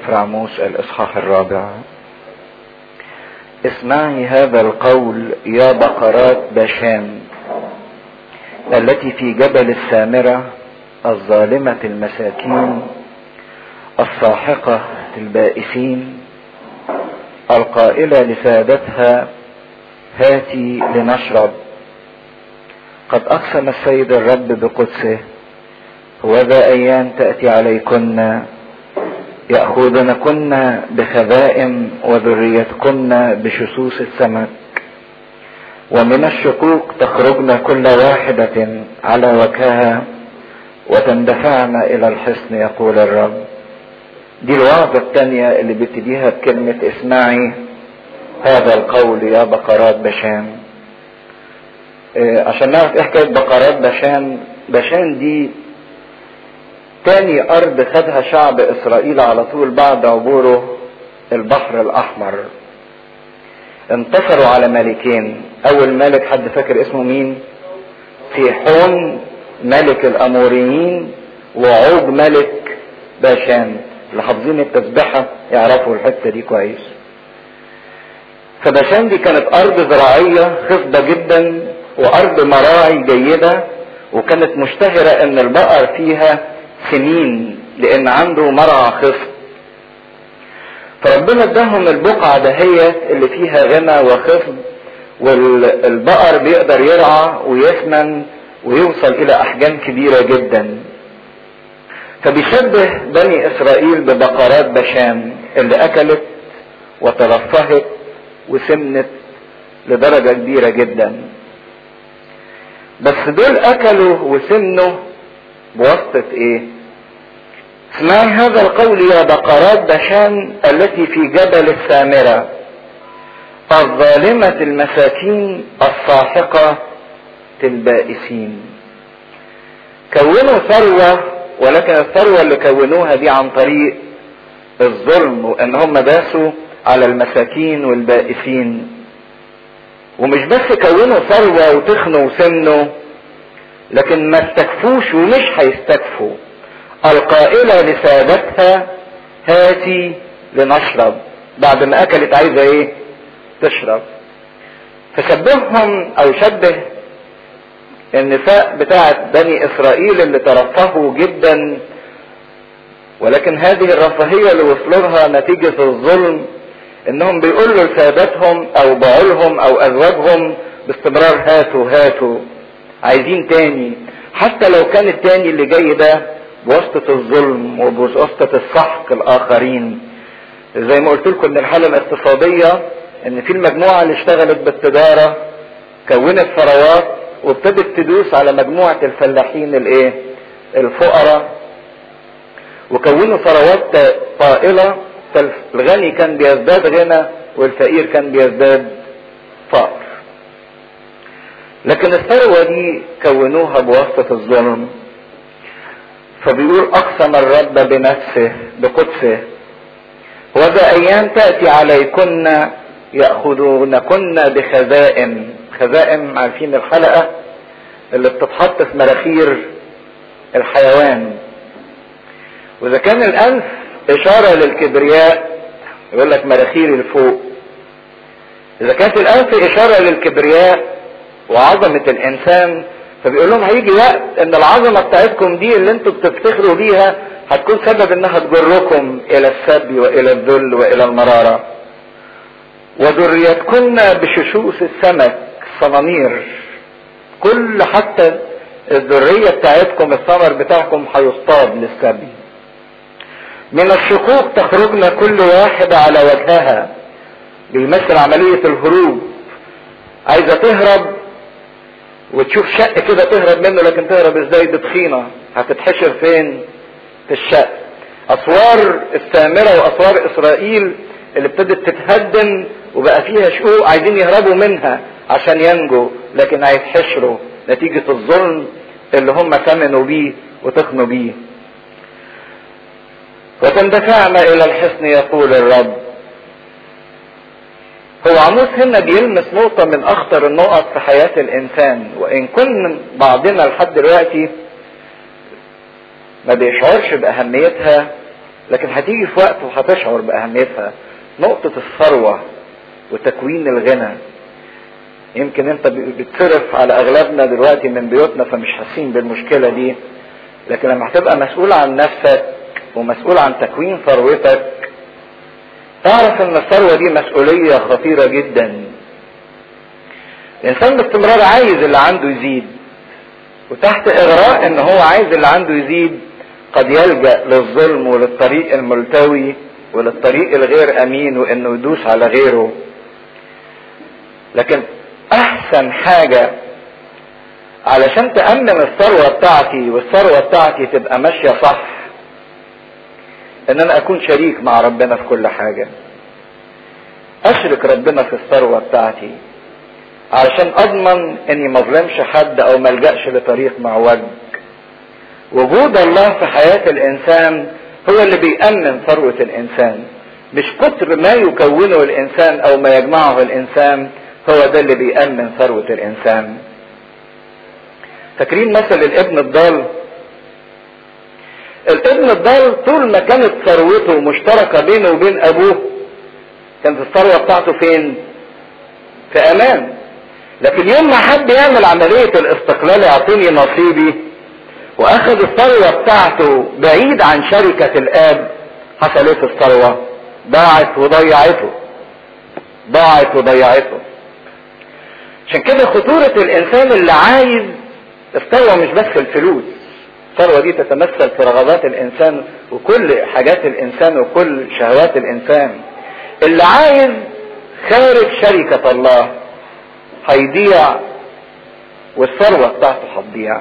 سفر عموس الإصحاح الرابع اسمعي هذا القول يا بقرات باشان التي في جبل السامرة الظالمة المساكين الساحقة البائسين القائلة لسادتها هاتي لنشرب قد أقسم السيد الرب بقدسه وذا أيام تأتي عليكن يأخذنكن بخذائم وذريتكن بشسوس السمك ومن الشقوق تخرجن كل واحدة على وجهها وتندفعن إلى الحصن يقول الرب دي الوعظة الثانية اللي بيبتديها بكلمة اسمعي هذا القول يا بقرات بشان إيه عشان نعرف ايه حكاية بقرات بشان بشان دي تاني ارض خدها شعب اسرائيل على طول بعد عبوره البحر الاحمر انتصروا على ملكين اول ملك حد فاكر اسمه مين سيحون ملك الاموريين وعوج ملك باشان اللي حافظين التسبحة يعرفوا الحتة دي كويس فباشان دي كانت ارض زراعية خصبة جدا وارض مراعي جيدة وكانت مشتهرة ان البقر فيها سنين لان عنده مرعى خصب فربنا اداهم البقعة دهية اللي فيها غنى وخصب والبقر بيقدر يرعى ويثمن ويوصل الى احجام كبيرة جدا فبيشبه بني اسرائيل ببقرات بشان اللي اكلت وترفهت وسمنت لدرجة كبيرة جدا بس دول اكلوا وسمنوا بواسطة ايه اسمعي هذا القول يا بقرات بشان التي في جبل السامرة الظالمة المساكين الساحقة البائسين كونوا ثروة ولكن الثروة اللي كونوها دي عن طريق الظلم وان هم داسوا على المساكين والبائسين ومش بس كونوا ثروة وتخنوا وسمنوا لكن ما استكفوش ومش هيستكفوا القائلة لسادتها هاتي لنشرب بعد ما اكلت عايزة ايه تشرب فشبههم او شبه النساء بتاعت بني اسرائيل اللي ترفهوا جدا ولكن هذه الرفاهية اللي وصلوا لها نتيجة الظلم انهم بيقولوا لسادتهم او بعولهم او ازواجهم باستمرار هاتوا هاتوا عايزين تاني حتى لو كان التاني اللي جاي ده بواسطة الظلم وبواسطة السحق الاخرين زي ما قلت لكم ان الحالة الاقتصادية ان في المجموعة اللي اشتغلت بالتجارة كونت ثروات وابتدت تدوس على مجموعة الفلاحين الايه الفقراء وكونوا ثروات طائلة فالغني كان بيزداد غنى والفقير كان بيزداد فقر لكن الثروة دي كونوها بواسطة الظلم فبيقول اقسم الرب بنفسه بقدسه وذا ايام تأتي عليكن يأخذونكن بخزائم خزائم عارفين الحلقة اللي بتتحط في مراخير الحيوان واذا كان الانف اشارة للكبرياء يقول لك مراخير لفوق اذا كانت الانف اشارة للكبرياء وعظمة الانسان فبيقول لهم هيجي وقت ان العظمة بتاعتكم دي اللي انتوا بتفتخروا بيها هتكون سبب انها تجركم الى السبي والى الذل والى المرارة وذريتكن بششوش السمك الصنانير كل حتى الذرية بتاعتكم الثمر بتاعكم هيصطاد للسبي من الشقوق تخرجن كل واحدة على وجهها بيمثل عملية الهروب عايزة تهرب وتشوف شق كده تهرب منه لكن تهرب ازاي بتخينة هتتحشر فين في الشق اسوار السامرة واسوار اسرائيل اللي ابتدت تتهدم وبقى فيها شقوق عايزين يهربوا منها عشان ينجوا لكن هيتحشروا نتيجة الظلم اللي هم ثمنوا بيه وتخنوا بيه وتندفعن الى الحصن يقول الرب هو عموس هنا بيلمس نقطة من اخطر النقط في حياة الانسان وان كن بعضنا لحد دلوقتي ما بيشعرش باهميتها لكن هتيجي في وقت وهتشعر باهميتها نقطة الثروة وتكوين الغنى يمكن انت بتصرف على اغلبنا دلوقتي من بيوتنا فمش حاسين بالمشكلة دي لكن لما هتبقى مسؤول عن نفسك ومسؤول عن تكوين ثروتك تعرف ان الثروة دي مسؤولية خطيرة جدا الانسان باستمرار عايز اللي عنده يزيد وتحت اغراء ان هو عايز اللي عنده يزيد قد يلجأ للظلم وللطريق الملتوي وللطريق الغير امين وانه يدوس على غيره لكن احسن حاجة علشان تأمن الثروة بتاعتي والثروة بتاعتي تبقى ماشية صح ان انا اكون شريك مع ربنا في كل حاجة اشرك ربنا في الثروة بتاعتي علشان اضمن اني ما اظلمش حد او ما الجاش لطريق معوج وجود الله في حياة الانسان هو اللي بيأمن ثروة الانسان مش كتر ما يكونه الانسان او ما يجمعه الانسان هو ده اللي بيأمن ثروة الانسان فاكرين مثل الابن الضال الابن الضال طول ما كانت ثروته مشتركة بينه وبين ابوه كانت الثروة بتاعته فين في امان لكن يوم ما حب يعمل عملية الاستقلال يعطيني نصيبي واخذ الثروة بتاعته بعيد عن شركة الاب حصل ايه في الثروة ضاعت وضيعته ضاعت وضيعته عشان كده خطورة الانسان اللي عايز الثروة مش بس الفلوس الثروة دي تتمثل في رغبات الانسان وكل حاجات الانسان وكل شهوات الانسان اللي عايز خارج شركة الله هيضيع والثروة بتاعته هتضيع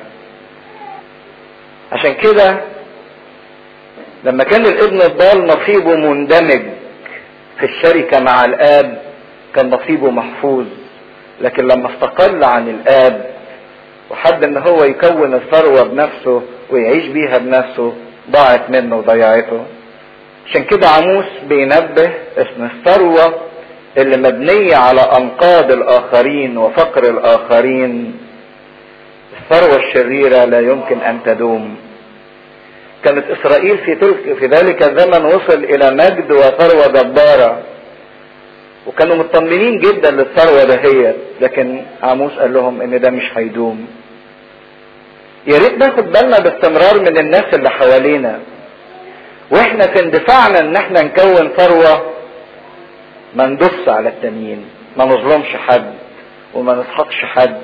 عشان كده لما كان الابن الضال نصيبه مندمج في الشركة مع الاب كان نصيبه محفوظ لكن لما استقل عن الاب وحب ان هو يكون الثروة بنفسه ويعيش بيها بنفسه ضاعت منه وضيعته عشان كده عموس بينبه اسم الثروة اللي مبنية على انقاض الاخرين وفقر الاخرين الثروة الشريرة لا يمكن ان تدوم كانت اسرائيل في تلك في ذلك الزمن وصل الى مجد وثروة جبارة وكانوا مطمنين جدا للثروة دهيت لكن عاموس قال لهم ان ده مش هيدوم يا ريت ناخد بالنا باستمرار من الناس اللي حوالينا واحنا في اندفاعنا ان احنا نكون ثروة ما ندس على التانيين ما نظلمش حد وما نسحقش حد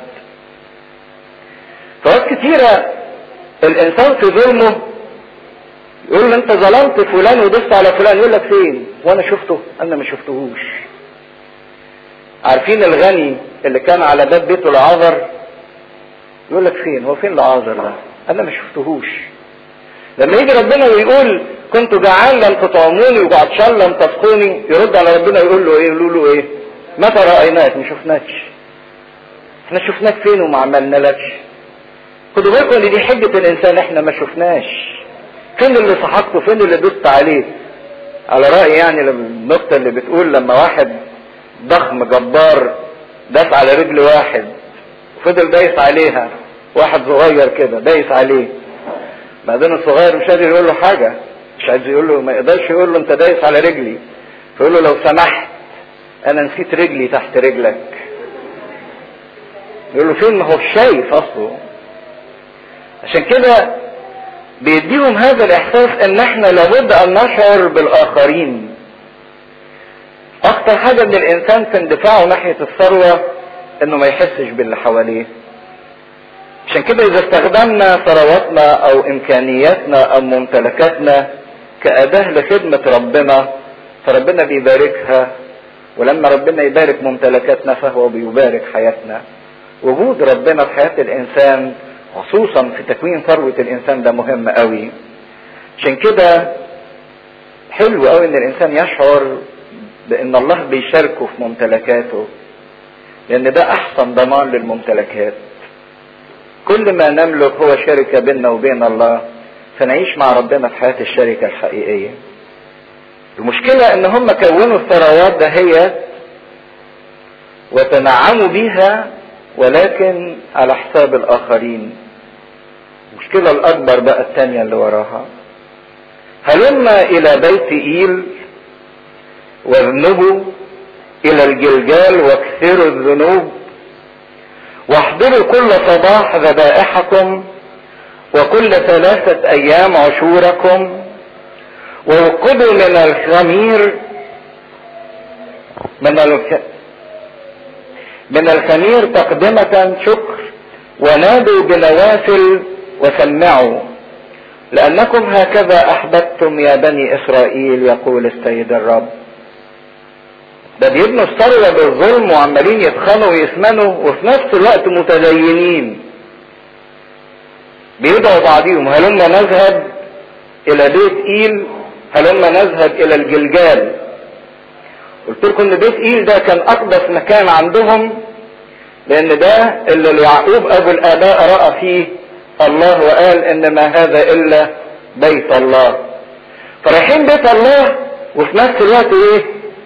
فوقت كتيرة الانسان في ظلمه يقول له انت ظلمت فلان ودست على فلان يقول لك فين وانا شفته انا ما شفتهوش عارفين الغني اللي كان على باب بيته العذر يقول لك فين هو فين العذر ده انا ما شفتهوش لما يجي ربنا ويقول كنت جعان لم تطعموني وعطشان لم تسقوني يرد على ربنا يقول له ايه يقول له ايه متى رايناك ما شفناكش احنا شفناك فين وما عملنالكش خدوا بالكم ان دي حجه الانسان احنا ما شفناش فين اللي صحقته فين اللي دست عليه على رأي يعني النقطة اللي بتقول لما واحد ضخم جبار داس على رجل واحد وفضل دايس عليها واحد صغير كده دايس عليه بعدين الصغير مش قادر يقول له حاجة مش عايز يقول له ما يقدرش يقول له انت دايس على رجلي فيقول له لو سمحت انا نسيت رجلي تحت رجلك يقول له فين ما هو شايف اصله عشان كده بيديهم هذا الاحساس ان احنا لابد ان نشعر بالاخرين اكتر حاجة من الانسان في اندفاعه ناحية الثروة انه ما يحسش باللي حواليه عشان كده اذا استخدمنا ثرواتنا او امكانياتنا او ممتلكاتنا كأداة لخدمة ربنا فربنا بيباركها ولما ربنا يبارك ممتلكاتنا فهو بيبارك حياتنا وجود ربنا في حياة الانسان خصوصا في تكوين ثروة الانسان ده مهم قوي عشان كده حلو قوي ان الانسان يشعر بان الله بيشاركه في ممتلكاته لان ده احسن ضمان للممتلكات كل ما نملك هو شركة بيننا وبين الله فنعيش مع ربنا في حياة الشركة الحقيقية المشكلة ان هم كونوا الثروات دهيت وتنعموا بيها ولكن على حساب الاخرين المشكلة الاكبر بقى الثانية اللي وراها هلم الى بيت ايل واذنبوا الى الجلجال واكثروا الذنوب واحضروا كل صباح ذبائحكم وكل ثلاثة ايام عشوركم ووقدوا من الخمير من الك... من الخمير تقدمة شكر ونادوا بنوافل وسمعوا لأنكم هكذا أحببتم يا بني إسرائيل يقول السيد الرب ده بيبنوا الثروة بالظلم وعمالين يتخانوا ويسمنوا وفي نفس الوقت متدينين بيدعوا بعضيهم هلما نذهب إلى بيت إيل هلما نذهب إلى الجلجال قلت لكم ان بيت ايل ده كان اقدس مكان عندهم لان ده اللي يعقوب ابو الاباء راى فيه الله وقال ان ما هذا الا بيت الله فرايحين بيت الله وفي نفس الوقت ايه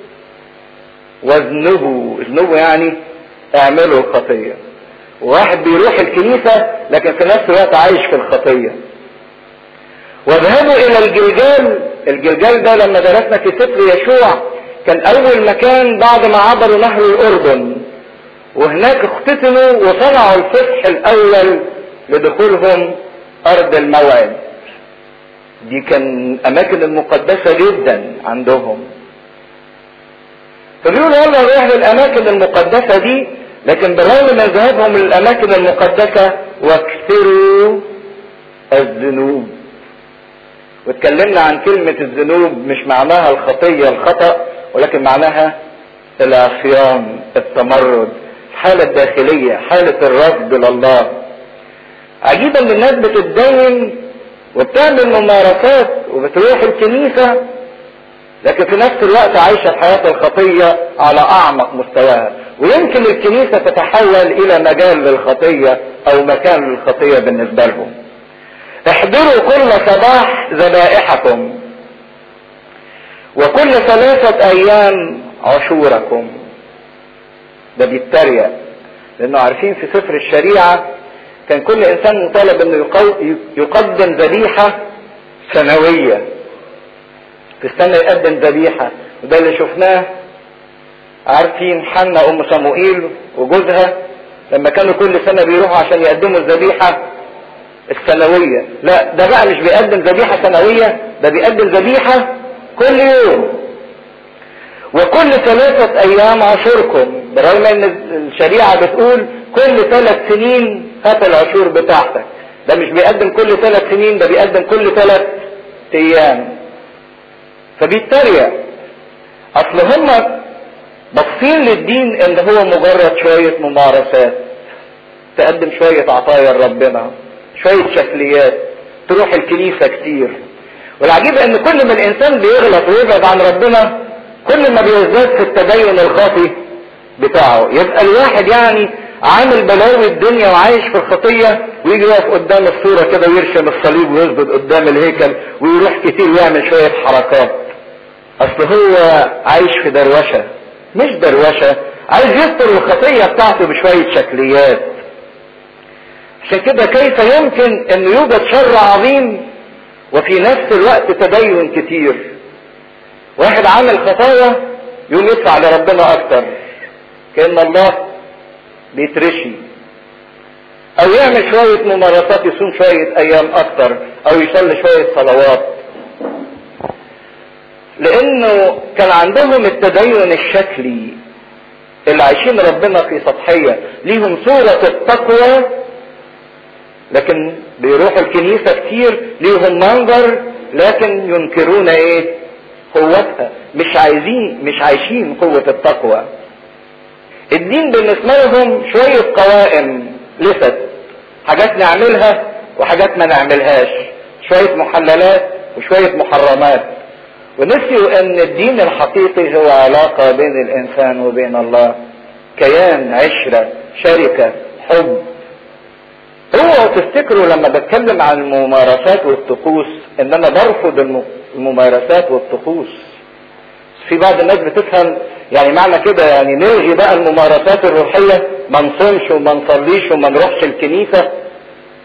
واذنبوا اذنبوا يعني اعملوا خطيه واحد بيروح الكنيسه لكن في نفس الوقت عايش في الخطيه واذهبوا الى الجلجال الجلجال ده لما درسنا في سفر يشوع كان اول مكان بعد ما عبروا نهر الاردن وهناك اختتنوا وصنعوا الفتح الاول لدخولهم ارض الموعد دي كان اماكن المقدسة جدا عندهم فبيقولوا يلا نروح للاماكن المقدسة دي لكن بالرغم من ذهابهم للاماكن المقدسة واكثروا الذنوب واتكلمنا عن كلمة الذنوب مش معناها الخطية الخطأ ولكن معناها العصيان التمرد الحالة الداخلية حالة الرفض لله عجيبا ان الناس بتتدين وبتعمل ممارسات وبتروح الكنيسة لكن في نفس الوقت عايشة حياة الخطية على أعمق مستواها ويمكن الكنيسة تتحول إلى مجال للخطية أو مكان للخطية بالنسبة لهم احضروا كل صباح ذبائحكم وكل ثلاثة أيام عشوركم ده بيتريق لأنه عارفين في سفر الشريعة كان كل إنسان مطالب إنه يقدم ذبيحة سنوية في السنة يقدم ذبيحة وده اللي شفناه عارفين حنا أم صموئيل وجوزها لما كانوا كل سنة بيروحوا عشان يقدموا الذبيحة السنوية لا ده بقى مش بيقدم ذبيحة سنوية ده بيقدم ذبيحة كل يوم وكل ثلاثة ايام عشوركم برغم ان الشريعة بتقول كل ثلاث سنين هات العشور بتاعتك ده مش بيقدم كل ثلاث سنين ده بيقدم كل ثلاث ايام فبيتريق اصل هم باصين للدين ان هو مجرد شوية ممارسات تقدم شوية عطايا لربنا شوية شكليات تروح الكنيسة كتير والعجيب ان كل ما الانسان بيغلط ويبعد عن ربنا كل ما بيزداد في التدين الخاطي بتاعه يبقى الواحد يعني عامل بلاوي الدنيا وعايش في الخطية ويجي يقف قدام الصورة كده ويرشم الصليب ويسجد قدام الهيكل ويروح كتير ويعمل شوية حركات اصل هو عايش في دروشة مش دروشة عايز يستر الخطية بتاعته بشوية شكليات عشان كده كيف يمكن ان يوجد شر عظيم وفي نفس الوقت تدين كتير واحد عامل خطايا يقوم يدفع لربنا اكتر كان الله بيترشي او يعمل شوية ممارسات يصوم شوية ايام اكتر او يصلي شوية صلوات لانه كان عندهم التدين الشكلي اللي عايشين ربنا في سطحية ليهم صورة التقوى لكن بيروحوا الكنيسة كتير ليهم منظر لكن ينكرون ايه قوتها مش عايزين مش عايشين قوة التقوى الدين بالنسبة لهم شوية قوائم لست حاجات نعملها وحاجات ما نعملهاش شوية محللات وشوية محرمات ونسيوا ان الدين الحقيقي هو علاقة بين الانسان وبين الله كيان عشرة شركة حب اوعوا تفتكروا لما بتكلم عن الممارسات والطقوس ان انا برفض الممارسات والطقوس في بعض الناس بتفهم يعني معنى كده يعني نلغي بقى الممارسات الروحية ما نصومش وما نصليش وما نروحش الكنيسة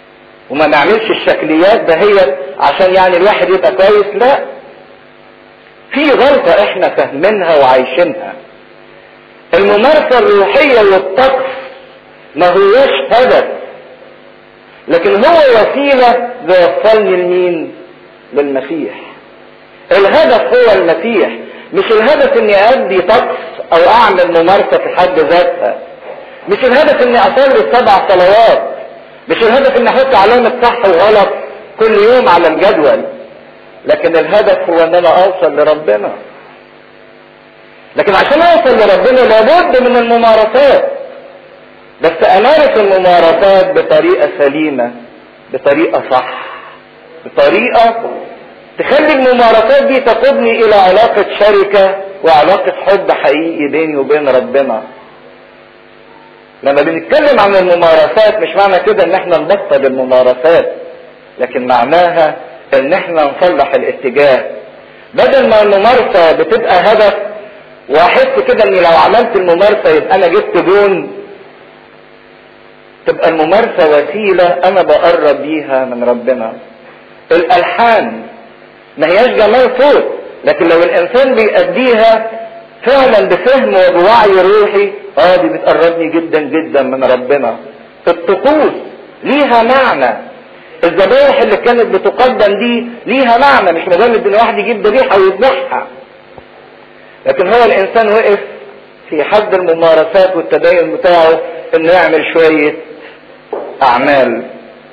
وما نعملش الشكليات دهيت عشان يعني الواحد يبقى كويس لا في غلطة احنا فاهمينها وعايشينها الممارسة الروحية والطقس ما هوش هدف لكن هو وسيلة بيوصلني لمين للمسيح الهدف هو المسيح مش الهدف اني ادي طقس او اعمل ممارسة في حد ذاتها مش الهدف اني اصلي السبع صلوات مش الهدف اني احط علامة صح وغلط كل يوم على الجدول لكن الهدف هو ان انا اوصل لربنا لكن عشان اوصل لربنا لابد من الممارسات بس امارس الممارسات بطريقة سليمة بطريقة صح بطريقة تخلي الممارسات دي تقودني الى علاقة شركة وعلاقة حب حقيقي بيني وبين ربنا لما بنتكلم عن الممارسات مش معنى كده ان احنا نبطل الممارسات لكن معناها ان احنا نصلح الاتجاه بدل ما الممارسة بتبقى هدف واحس كده اني لو عملت الممارسة يبقى انا جبت جون تبقى الممارسة وسيلة انا بقرب بيها من ربنا الالحان ما هياش جمال صوت لكن لو الانسان بيأديها فعلا بفهم وبوعي روحي اه دي بتقربني جدا جدا من ربنا الطقوس ليها معنى الذبائح اللي كانت بتقدم دي ليها معنى مش مجرد ان واحد يجيب ذبيحه ويذبحها لكن هو الانسان وقف في حد الممارسات والتدين بتاعه انه يعمل شويه اعمال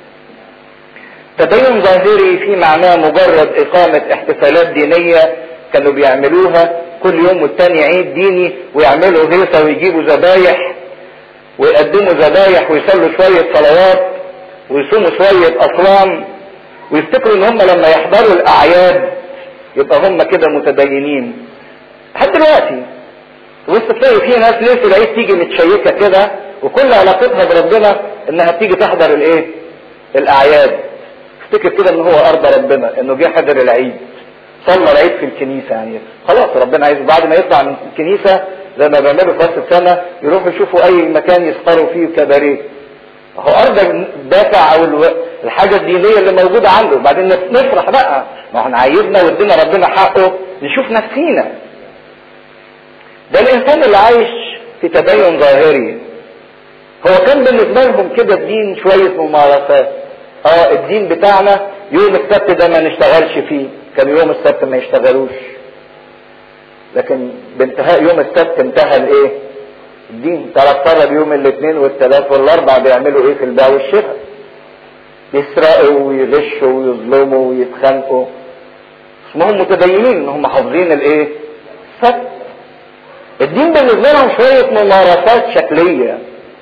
تدين ظاهري في معناه مجرد اقامه احتفالات دينيه كانوا بيعملوها كل يوم والتاني عيد ديني ويعملوا هيصة ويجيبوا ذبايح ويقدموا ذبايح ويصلوا شوية صلوات ويصوموا شوية أصوام ويفتكروا ان هم لما يحضروا الأعياد يبقى هم كده متدينين لحد دلوقتي بص تلاقي في ناس ليلة العيد تيجي متشيكة كده وكل علاقتها بربنا انها تيجي تحضر الايه؟ الأعياد افتكر كده ان هو أرضى ربنا انه جه حضر العيد صلى العيد في الكنيسة يعني خلاص ربنا عايز بعد ما يطلع من الكنيسة زي ما بيعملوا في راس السنة يروحوا يشوفوا أي مكان يسهروا فيه كباريه هو أرضى الدافع أو الحاجة الدينية اللي موجودة عنده بعدين نفرح بقى ما احنا عايزنا وادينا ربنا حقه نشوف نفسينا ده الإنسان اللي عايش في تدين ظاهري هو كان بالنسبة لهم كده الدين شوية ممارسات اه الدين بتاعنا يوم السبت ده ما نشتغلش فيه كان يوم السبت ما يشتغلوش لكن بانتهاء يوم السبت انتهى الايه الدين ترى يوم الاثنين والثلاث والاربع بيعملوا ايه في البيع والشراء يسرقوا ويغشوا ويظلموا ويتخانقوا اسمهم متدينين ان هم حافظين الايه السبت الدين بالنسبه لهم شويه ممارسات شكليه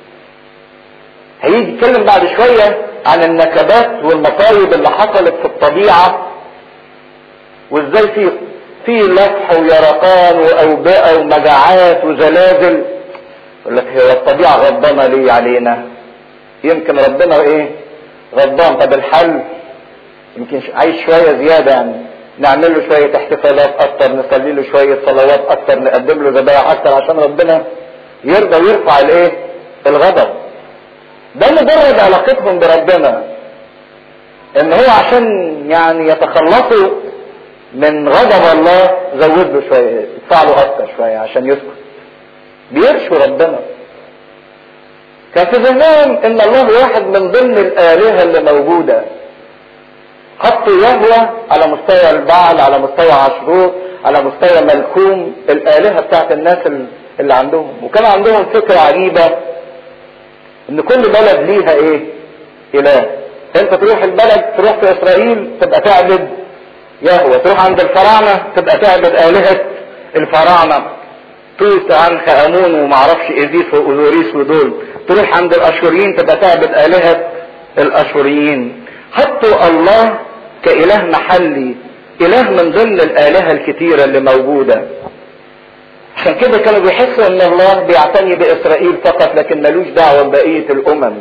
هيجي يتكلم بعد شويه عن النكبات والمصايب اللي حصلت في الطبيعه وازاي في في لفح ويرقان واوبئه ومجاعات وزلازل يقول لك هي الطبيعه غضبانه ليه علينا؟ يمكن ربنا ايه؟ غضبان طب الحل يمكن عايز شويه زياده يعني نعمل له شويه احتفالات اكتر نصلي له شويه صلوات اكتر نقدم له ذبائح اكتر عشان ربنا يرضى ويرفع الايه؟ الغضب. ده مجرد علاقتهم بربنا ان هو عشان يعني يتخلصوا من غضب الله زود له شويه ادفع له اكتر شويه عشان يسكت بيرشوا ربنا كان في ذهنهم ان الله واحد من ضمن الالهه اللي موجوده حطوا يهوى على مستوى البعل على مستوى عشروط على مستوى ملكوم الالهه بتاعت الناس اللي عندهم وكان عندهم فكره عجيبه ان كل بلد ليها ايه اله انت تروح البلد تروح في اسرائيل تبقى تعبد يهوى تروح عند الفراعنة تبقى تعبد آلهة الفراعنة توت عنخ امون ومعرفش ايزيس واوزوريس ودول تروح عند الاشوريين تبقى تعبد آلهة الاشوريين حطوا الله كإله محلي إله من ضمن الآلهة الكتيرة اللي موجودة عشان كده كانوا بيحسوا ان الله بيعتني باسرائيل فقط لكن ملوش دعوه ببقيه الامم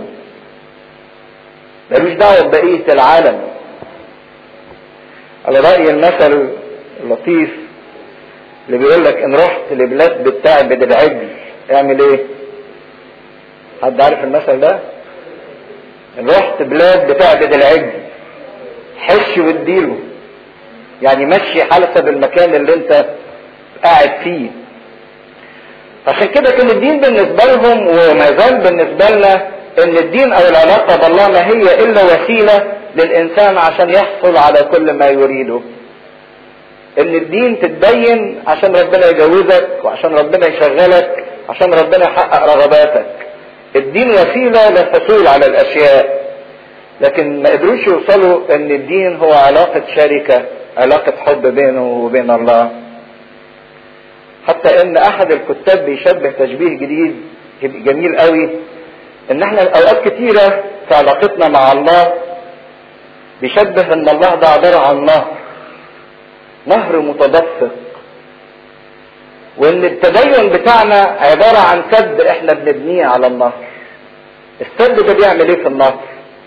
ملوش دعوه ببقيه العالم على راي المثل اللطيف اللي بيقول لك ان رحت لبلاد بتعبد العجل اعمل ايه حد عارف المثل ده رحت بلاد بتعبد العجل حش واديله يعني مشي حسب المكان اللي انت قاعد فيه عشان كده كان الدين بالنسبة لهم وما زال بالنسبة لنا ان الدين او العلاقة بالله ما هي الا وسيلة للانسان عشان يحصل على كل ما يريده ان الدين تتدين عشان ربنا يجوزك وعشان ربنا يشغلك عشان ربنا يحقق رغباتك الدين وسيلة للحصول على الاشياء لكن ما قدروش يوصلوا ان الدين هو علاقة شركة علاقة حب بينه وبين الله حتى ان احد الكتاب بيشبه تشبيه جديد جميل قوي ان احنا اوقات كتيرة في علاقتنا مع الله بيشبه ان الله ده عبارة عن نهر نهر متدفق وان التدين بتاعنا عبارة عن سد احنا بنبنيه على النهر السد ده بيعمل ايه في النهر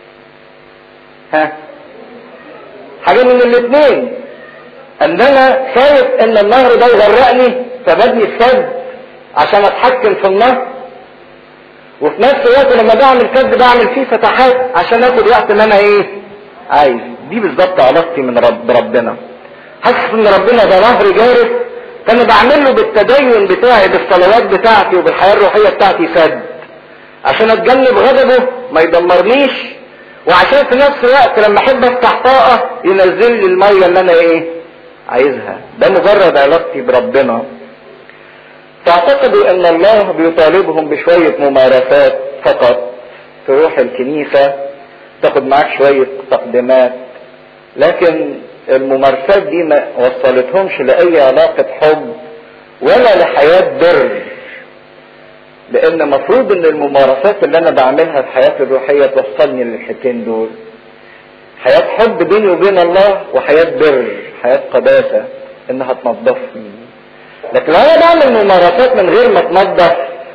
ها حاجة من الاثنين ان انا خايف ان النهر ده يغرقني فببني السد عشان اتحكم في النهر وفي نفس الوقت لما بعمل سد بعمل فيه فتحات عشان اخد وقت ما انا ايه عايز دي بالظبط علاقتي من رب بربنا حاسس ان ربنا ده نهر جارف فانا بعمل له بالتدين بتاعي بالصلوات بتاعتي وبالحياه الروحيه بتاعتي سد عشان اتجنب غضبه ما يدمرنيش وعشان في نفس الوقت لما احب افتح طاقه ينزل لي الميه اللي انا ايه عايزها ده مجرد علاقتي بربنا تعتقدوا ان الله بيطالبهم بشويه ممارسات فقط تروح الكنيسه تاخد معاك شويه تقديمات لكن الممارسات دي ما وصلتهمش لاي علاقه حب ولا لحياه بر لان مفروض ان الممارسات اللي انا بعملها في حياتي الروحيه توصلني للحتتين دول حياه حب بيني وبين الله وحياه بر حياه قداسه انها تنظفني لكن لو انا بعمل ممارسات من غير ما تنظف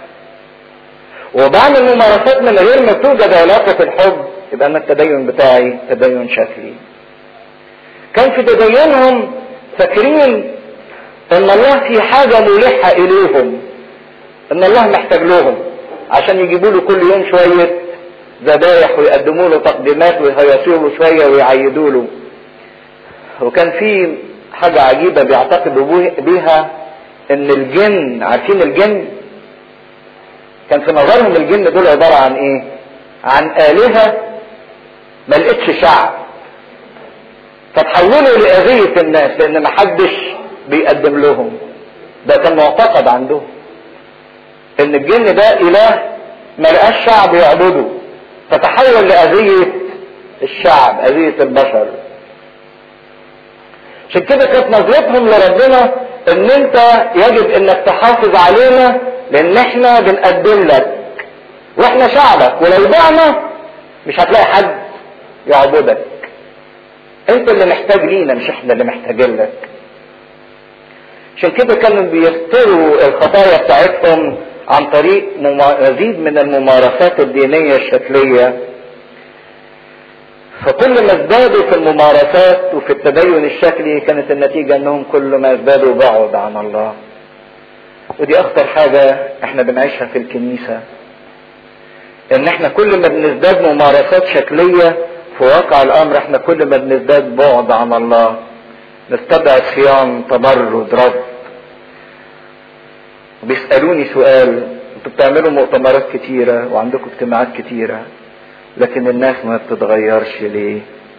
وبعمل ممارسات من غير ما توجد علاقه الحب يبقى انا التدين بتاعي تدين شكلي كان في تدينهم فاكرين ان الله في حاجه ملحه اليهم ان الله محتاج لهم عشان يجيبوا له كل يوم شويه ذبايح ويقدموا له تقديمات ويهيصوا له شويه ويعيدوا له وكان في حاجه عجيبه بيعتقدوا بيها ان الجن عارفين الجن كان في نظرهم الجن دول عباره عن ايه عن الهه ما لقتش شعب فتحولوا لأذية الناس لأن محدش بيقدم لهم ده كان معتقد عندهم إن الجن ده إله ما لقاش شعب يعبده فتحول لأذية الشعب أذية البشر عشان كده كانت نظرتهم لربنا ان انت يجب انك تحافظ علينا لان احنا بنقدم لك واحنا شعبك ولو بعنا مش هتلاقي حد يعبدك انت اللي محتاج لينا مش احنا اللي محتاجين لك عشان كده كانوا بيستروا الخطايا بتاعتهم عن طريق مزيد من الممارسات الدينية الشكلية فكل ما ازدادوا في الممارسات وفي التدين الشكلي كانت النتيجة انهم كل ما ازدادوا بعد عن الله ودي اخطر حاجة احنا بنعيشها في الكنيسة ان احنا كل ما بنزداد ممارسات شكلية في واقع الامر احنا كل ما بنزداد بعد عن الله نستبعد صيام تمرد رفض بيسألوني سؤال انتوا بتعملوا مؤتمرات كتيرة وعندكم اجتماعات كتيرة لكن الناس ما بتتغيرش ليه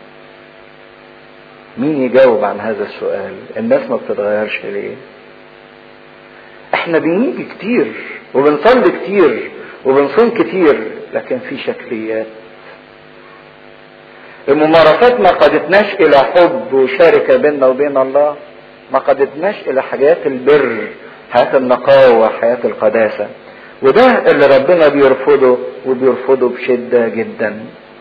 مين يجاوب عن هذا السؤال الناس ما بتتغيرش ليه احنا بنيجي كتير وبنصلي كتير وبنصوم كتير لكن في شكليات الممارسات ما قادتناش الى حب وشركة بيننا وبين الله ما قادتناش الى حاجات البر حياة النقاوة حياة القداسة وده اللي ربنا بيرفضه وبيرفضه بشدة جدا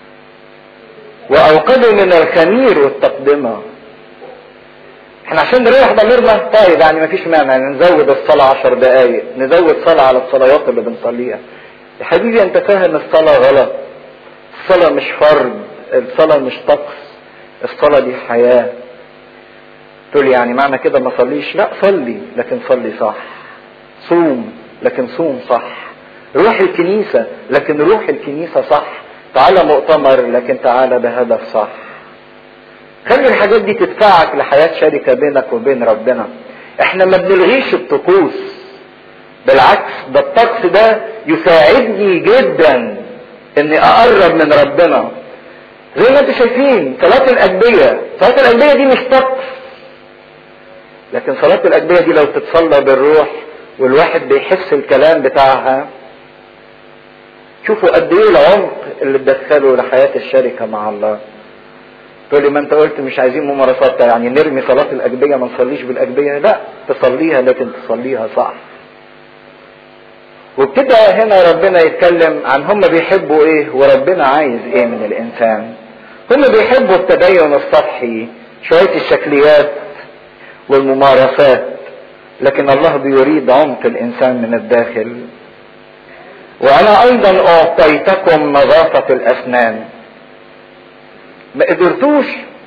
وأوقدوا من الخمير والتقدمة احنا عشان نريح ضميرنا طيب يعني مفيش مانع نزود الصلاة عشر دقايق نزود صلاة على الصلوات اللي بنصليها يا حبيبي انت فاهم الصلاة غلط الصلاة مش فرض الصلاة مش طقس الصلاة دي حياة تقول يعني معنى كده ما صليش لا صلي لكن صلي صح صوم لكن صوم صح روح الكنيسة لكن روح الكنيسة صح تعالى مؤتمر لكن تعالى بهدف صح خلي الحاجات دي تدفعك لحياة شركة بينك وبين ربنا احنا ما بنلغيش الطقوس بالعكس ده الطقس ده يساعدني جدا اني اقرب من ربنا زي ما انتم شايفين صلاة الأجبية صلاة الأجبية دي مش طقس لكن صلاة الأجبية دي لو تتصلى بالروح والواحد بيحس الكلام بتاعها شوفوا قد ايه العمق اللي تدخله لحياة الشركة مع الله تقول لي ما انت قلت مش عايزين ممارسات يعني نرمي صلاة الأجبية ما نصليش بالأجبية لا تصليها لكن تصليها صح وابتدى هنا ربنا يتكلم عن هم بيحبوا ايه وربنا عايز ايه من الانسان هم بيحبوا التدين السطحي شوية الشكليات والممارسات لكن الله بيريد عمق الانسان من الداخل وانا ايضا اعطيتكم نظافة الاسنان ما قدرتوش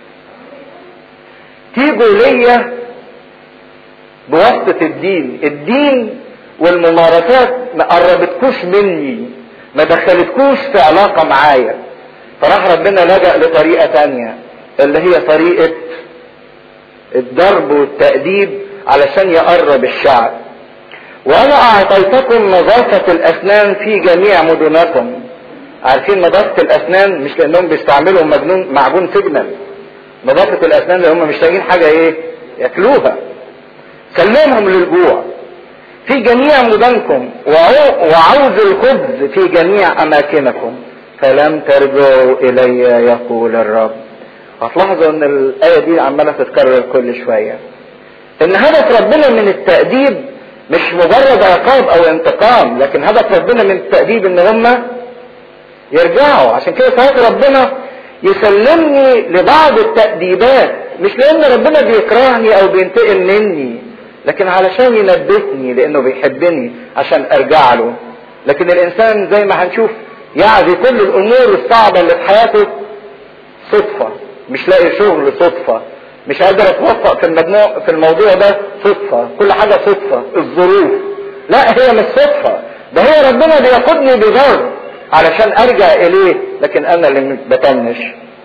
تيجوا ليا بواسطة الدين الدين والممارسات ما قربتكوش مني ما دخلتكوش في علاقة معايا فراح ربنا لجأ لطريقة تانية اللي هي طريقة الضرب والتأديب علشان يقرب الشعب وانا اعطيتكم نظافة الاسنان في جميع مدنكم عارفين نظافة الاسنان مش لانهم بيستعملوا مجنون معجون سجنال نظافة الاسنان اللي هم مش لاقيين حاجة ايه ياكلوها سلمهم للجوع في جميع مدنكم وعوز الخبز في جميع اماكنكم فلم ترجعوا الي يقول الرب هتلاحظوا ان الايه دي عماله تتكرر كل شويه ان هدف ربنا من التاديب مش مجرد عقاب او انتقام لكن هدف ربنا من التاديب ان هم يرجعوا عشان كده ساعات ربنا يسلمني لبعض التاديبات مش لان ربنا بيكرهني او بينتقم مني لكن علشان ينبهني لانه بيحبني عشان ارجع له لكن الانسان زي ما هنشوف يعزي كل الامور الصعبه اللي في حياته صدفه مش لاقي شغل صدفه مش قادر اتوفق في المجموع في الموضوع ده صدفه كل حاجه صدفه الظروف لا هي مش صدفه ده هو ربنا بياخدني بضر علشان ارجع اليه لكن انا اللي بطنش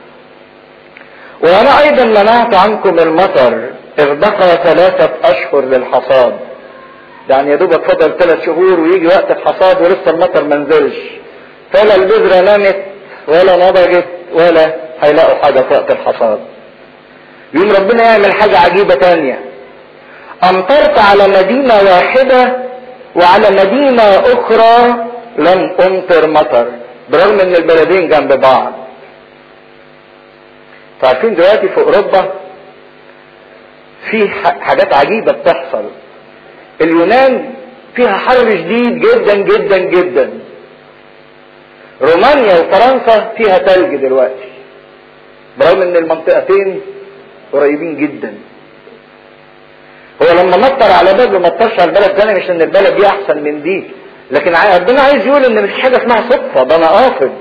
وانا ايضا منعت عنكم المطر اذ بقى ثلاثة اشهر للحصاد يعني يا دوبك فضل ثلاث شهور ويجي وقت الحصاد ولسه المطر ما نزلش فلا البذرة نمت ولا نضجت ولا هيلاقوا حاجة في وقت الحصاد يوم ربنا يعمل حاجة عجيبة تانية امطرت على مدينة واحدة وعلى مدينة اخرى لم امطر مطر برغم ان البلدين جنب بعض فعارفين دلوقتي في اوروبا في حاجات عجيبة بتحصل اليونان فيها حر شديد جدا جدا جدا رومانيا وفرنسا فيها تلج دلوقتي برغم ان المنطقتين قريبين جدا هو لما مطر على بلد ما مطرش على البلد تاني مش ان البلد دي احسن من دي لكن ربنا عايز يقول ان مفيش حاجه اسمها صدفه ده انا قاصد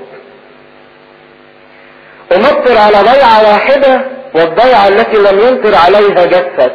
امطر على ضيعه واحده والضيعه التي لم يمطر عليها جفت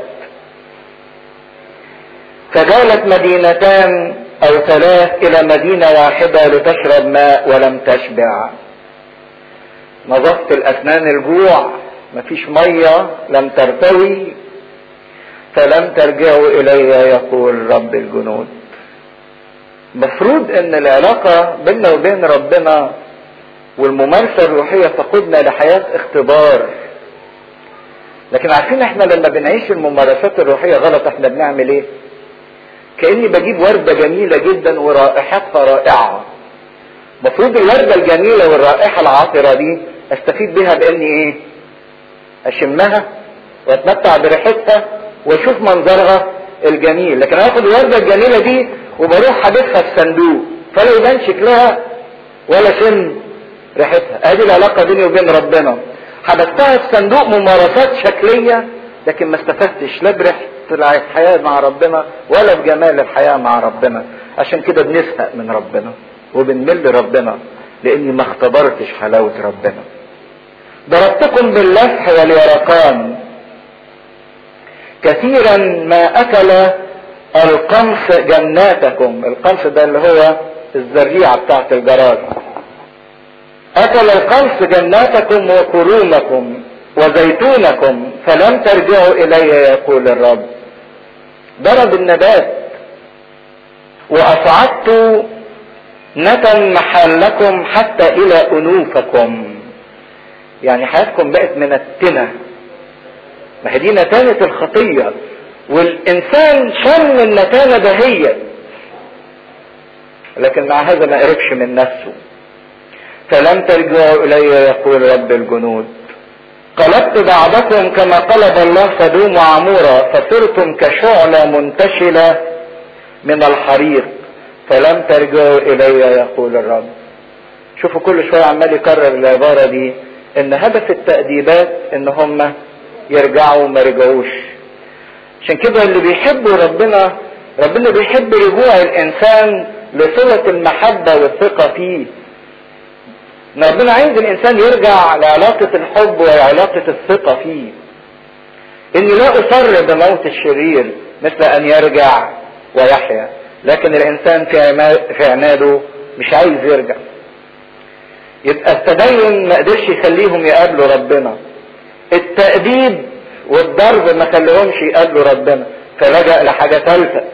فجالت مدينتان او ثلاث الى مدينه واحده لتشرب ماء ولم تشبع نظفت الاسنان الجوع مفيش ميه لم ترتوي فلم ترجعوا الي يقول رب الجنود مفروض ان العلاقة بيننا وبين ربنا والممارسة الروحية تقودنا لحياة اختبار لكن عارفين احنا لما بنعيش الممارسات الروحية غلط احنا بنعمل ايه كأني بجيب وردة جميلة جدا ورائحتها رائعة مفروض الوردة الجميلة والرائحة العاطرة دي استفيد بها باني ايه اشمها واتمتع بريحتها واشوف منظرها الجميل لكن اخد الوردة الجميلة دي وبروح حادثها في صندوق فلا يبان شكلها ولا شم ريحتها ادي العلاقة بيني وبين ربنا حبستها في صندوق ممارسات شكلية لكن ما استفدتش لا بريحة الحياة مع ربنا ولا بجمال الحياة مع ربنا عشان كده بنزهق من ربنا وبنمل ربنا لاني ما اختبرتش حلاوة ربنا ضربتكم باللفح واليرقان كثيرا ما اكل القمص جناتكم القمص ده اللي هو الزريعة بتاعت الجراد اكل القمص جناتكم وكرومكم وزيتونكم فلم ترجعوا الي يقول الرب ضرب النبات واصعدت نتن محلكم حتى الى انوفكم يعني حياتكم بقت منتنه ما هي دي نتانه الخطيه والانسان شم النتانه دهيت لكن مع هذا ما قربش من نفسه فلم ترجعوا الي يقول رب الجنود قلبت بعضكم كما قلب الله سدوم وعمورة فصرتم كشعلة منتشلة من الحريق فلم ترجعوا الي يقول الرب شوفوا كل شوية عمال يكرر العبارة دي ان هدف التأديبات ان هم يرجعوا ما رجعوش عشان كده اللي بيحبوا ربنا ربنا بيحب رجوع الانسان لصلة المحبة والثقة فيه ربنا عايز الانسان يرجع لعلاقة الحب وعلاقة الثقة فيه اني لا اصر بموت الشرير مثل ان يرجع ويحيا لكن الانسان في عناده مش عايز يرجع يبقى التدين ما قدرش يخليهم يقابلوا ربنا التأديب والضرب ما خليهمش يقابلوا ربنا فلجأ لحاجة ثالثة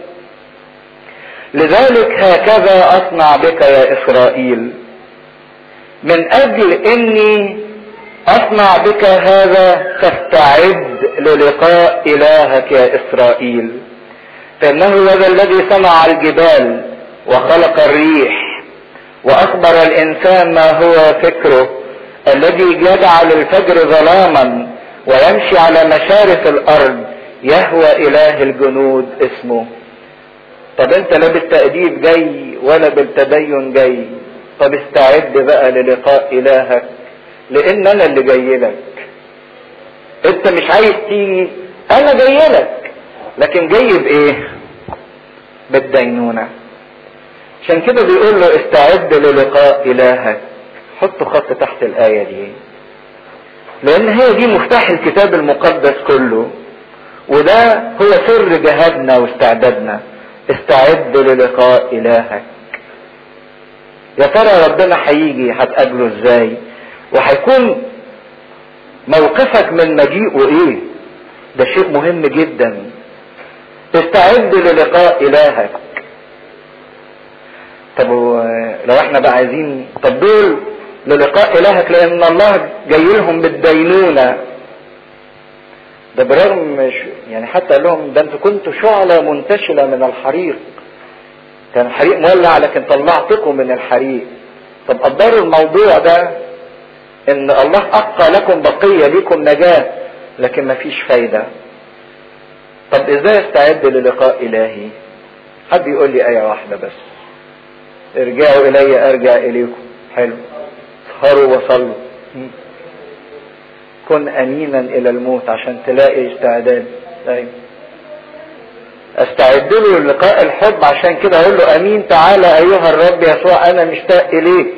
لذلك هكذا اصنع بك يا اسرائيل من اجل اني اصنع بك هذا فاستعد للقاء الهك يا اسرائيل فانه هذا الذي صنع الجبال وخلق الريح واخبر الانسان ما هو فكره الذي يجعل الفجر ظلاما ويمشي على مشارف الارض يهوى اله الجنود اسمه طب انت لا بالتأديب جاي ولا بالتدين جاي طب استعد بقى للقاء الهك لان انا اللي جاي لك انت مش عايز تيجي انا جاي لك لكن جاي بايه بالدينونة عشان كده بيقول له استعد للقاء الهك حط خط تحت الاية دي لان هي دي مفتاح الكتاب المقدس كله وده هو سر جهادنا واستعدادنا استعد للقاء الهك يا ترى ربنا هيجي هتقابله ازاي وهيكون موقفك من مجيئه ايه ده شيء مهم جدا استعد للقاء الهك طب لو احنا بقى عايزين طب دول للقاء الهك لان الله جاي لهم بالدينونه ده برغم يعني حتى قال لهم ده انتوا كنتوا شعلة منتشلة من الحريق كان الحريق مولع لكن طلعتكم من الحريق طب قدروا الموضوع ده ان الله ابقى لكم بقية ليكم نجاة لكن مفيش فايدة طب ازاي استعد للقاء الهي حد يقول لي ايه واحدة بس ارجعوا الي ارجع اليكم حلو اسهروا وصلوا كن امينا الى الموت عشان تلاقي استعداد طيب استعد له للقاء الحب عشان كده اقول له امين تعالى ايها الرب يسوع انا مشتاق اليك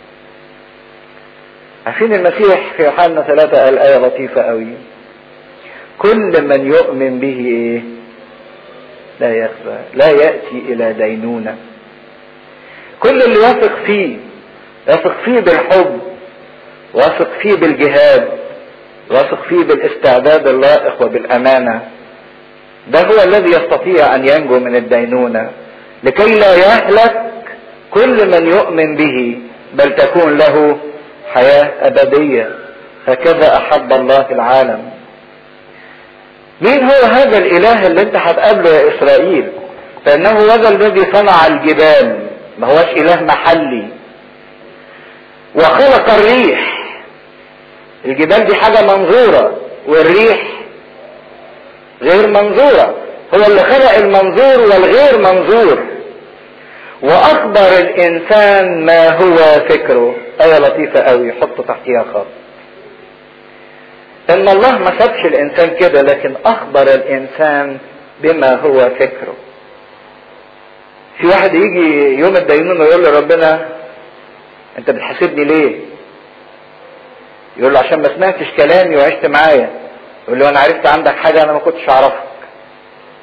عارفين المسيح في يوحنا ثلاثة قال آية لطيفة قوي كل من يؤمن به ايه لا يخفى لا يأتي إلى دينونة كل اللي يثق فيه يثق فيه بالحب واثق فيه بالجهاد واثق فيه بالاستعداد اللائق وبالامانه ده هو الذي يستطيع ان ينجو من الدينونه لكي لا يهلك كل من يؤمن به بل تكون له حياه ابديه هكذا احب الله العالم مين هو هذا الاله اللي انت هتقابله يا اسرائيل فانه هذا الذي صنع الجبال ما هوش اله محلي وخلق الريح الجبال دي حاجة منظورة والريح غير منظورة هو اللي خلق المنظور والغير منظور واخبر الانسان ما هو فكره ايه لطيفة قوي حطوا تحتيها خط ان الله ما سابش الانسان كده لكن اخبر الانسان بما هو فكره في واحد يجي يوم الدينونة ويقول لربنا انت بتحاسبني ليه يقول له عشان ما سمعتش كلامي وعشت معايا يقول له انا عرفت عندك حاجه انا ما كنتش اعرفك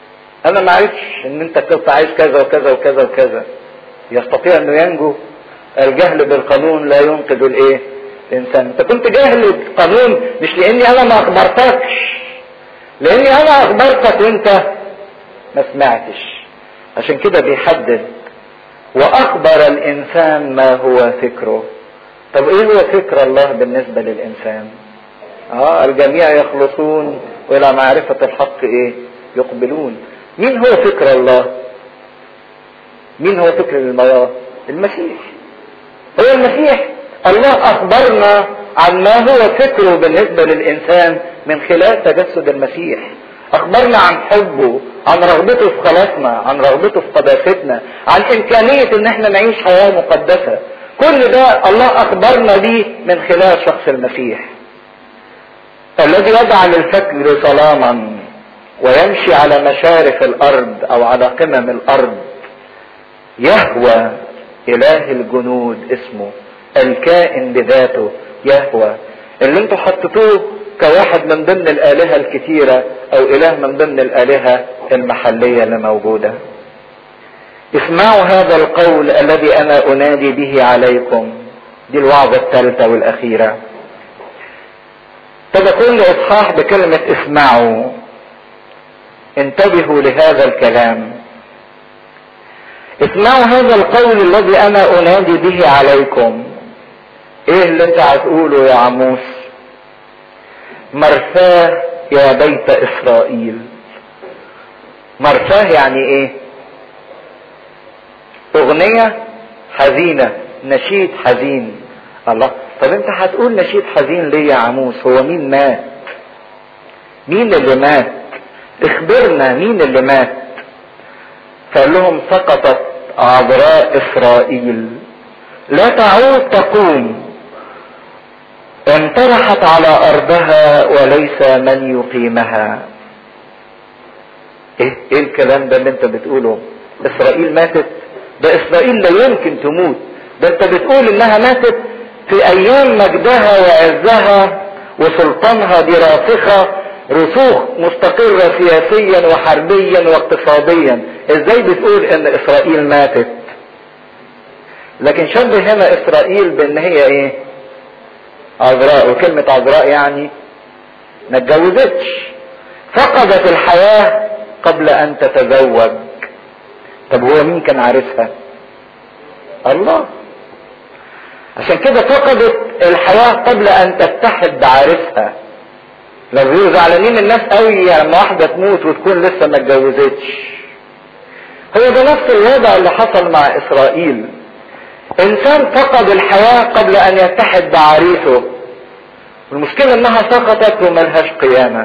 انا ما عرفتش ان انت كنت عايز كذا وكذا وكذا وكذا يستطيع انه ينجو الجهل بالقانون لا ينقذ الايه الانسان انت كنت جاهل القانون مش لاني انا ما اخبرتكش لاني انا اخبرتك وانت ما سمعتش عشان كده بيحدد واخبر الانسان ما هو فكره طب ايه هو فكر الله بالنسبة للانسان اه الجميع يخلصون والى معرفة الحق ايه يقبلون مين هو فكر الله مين هو فكر الله المسيح هو المسيح الله اخبرنا عن ما هو فكره بالنسبة للانسان من خلال تجسد المسيح اخبرنا عن حبه عن رغبته في خلاصنا عن رغبته في قداستنا عن امكانية ان احنا نعيش حياة مقدسة كل ده الله اخبرنا بيه من خلال شخص المسيح الذي يجعل الفكر ظلاما ويمشي على مشارف الارض او على قمم الارض يهوى اله الجنود اسمه الكائن بذاته يهوى اللي انتوا حطيتوه كواحد من ضمن الالهه الكثيره او اله من ضمن الالهه المحليه اللي موجوده اسمعوا هذا القول الذي انا انادي به عليكم دي الوعظه الثالثه والاخيره ابتدى كل اصحاح بكلمه اسمعوا انتبهوا لهذا الكلام اسمعوا هذا القول الذي انا انادي به عليكم ايه اللي انت هتقوله يا عموس مرثاه يا بيت اسرائيل مرثاه يعني ايه اغنية حزينة نشيد حزين الله طب انت هتقول نشيد حزين ليه يا عموس هو مين مات مين اللي مات اخبرنا مين اللي مات فقال لهم سقطت عذراء اسرائيل لا تعود تقوم انطرحت على ارضها وليس من يقيمها ايه ايه الكلام ده اللي انت بتقوله اسرائيل ماتت ده اسرائيل لا يمكن تموت ده انت بتقول انها ماتت في ايام مجدها وعزها وسلطانها دي راسخة رسوخ مستقرة سياسيا وحربيا واقتصاديا ازاي بتقول ان اسرائيل ماتت لكن شبه هنا اسرائيل بان هي ايه عذراء وكلمة عذراء يعني ما اتجوزتش فقدت الحياة قبل ان تتزوج طب هو مين كان عارفها الله عشان كده فقدت الحياة قبل ان تتحد بعارفها لو بيقولوا زعلانين الناس قوي لما واحدة تموت وتكون لسه ما اتجوزتش هو ده نفس الوضع اللي حصل مع اسرائيل انسان فقد الحياة قبل ان يتحد بعريسه المشكلة انها سقطت وملهاش قيامة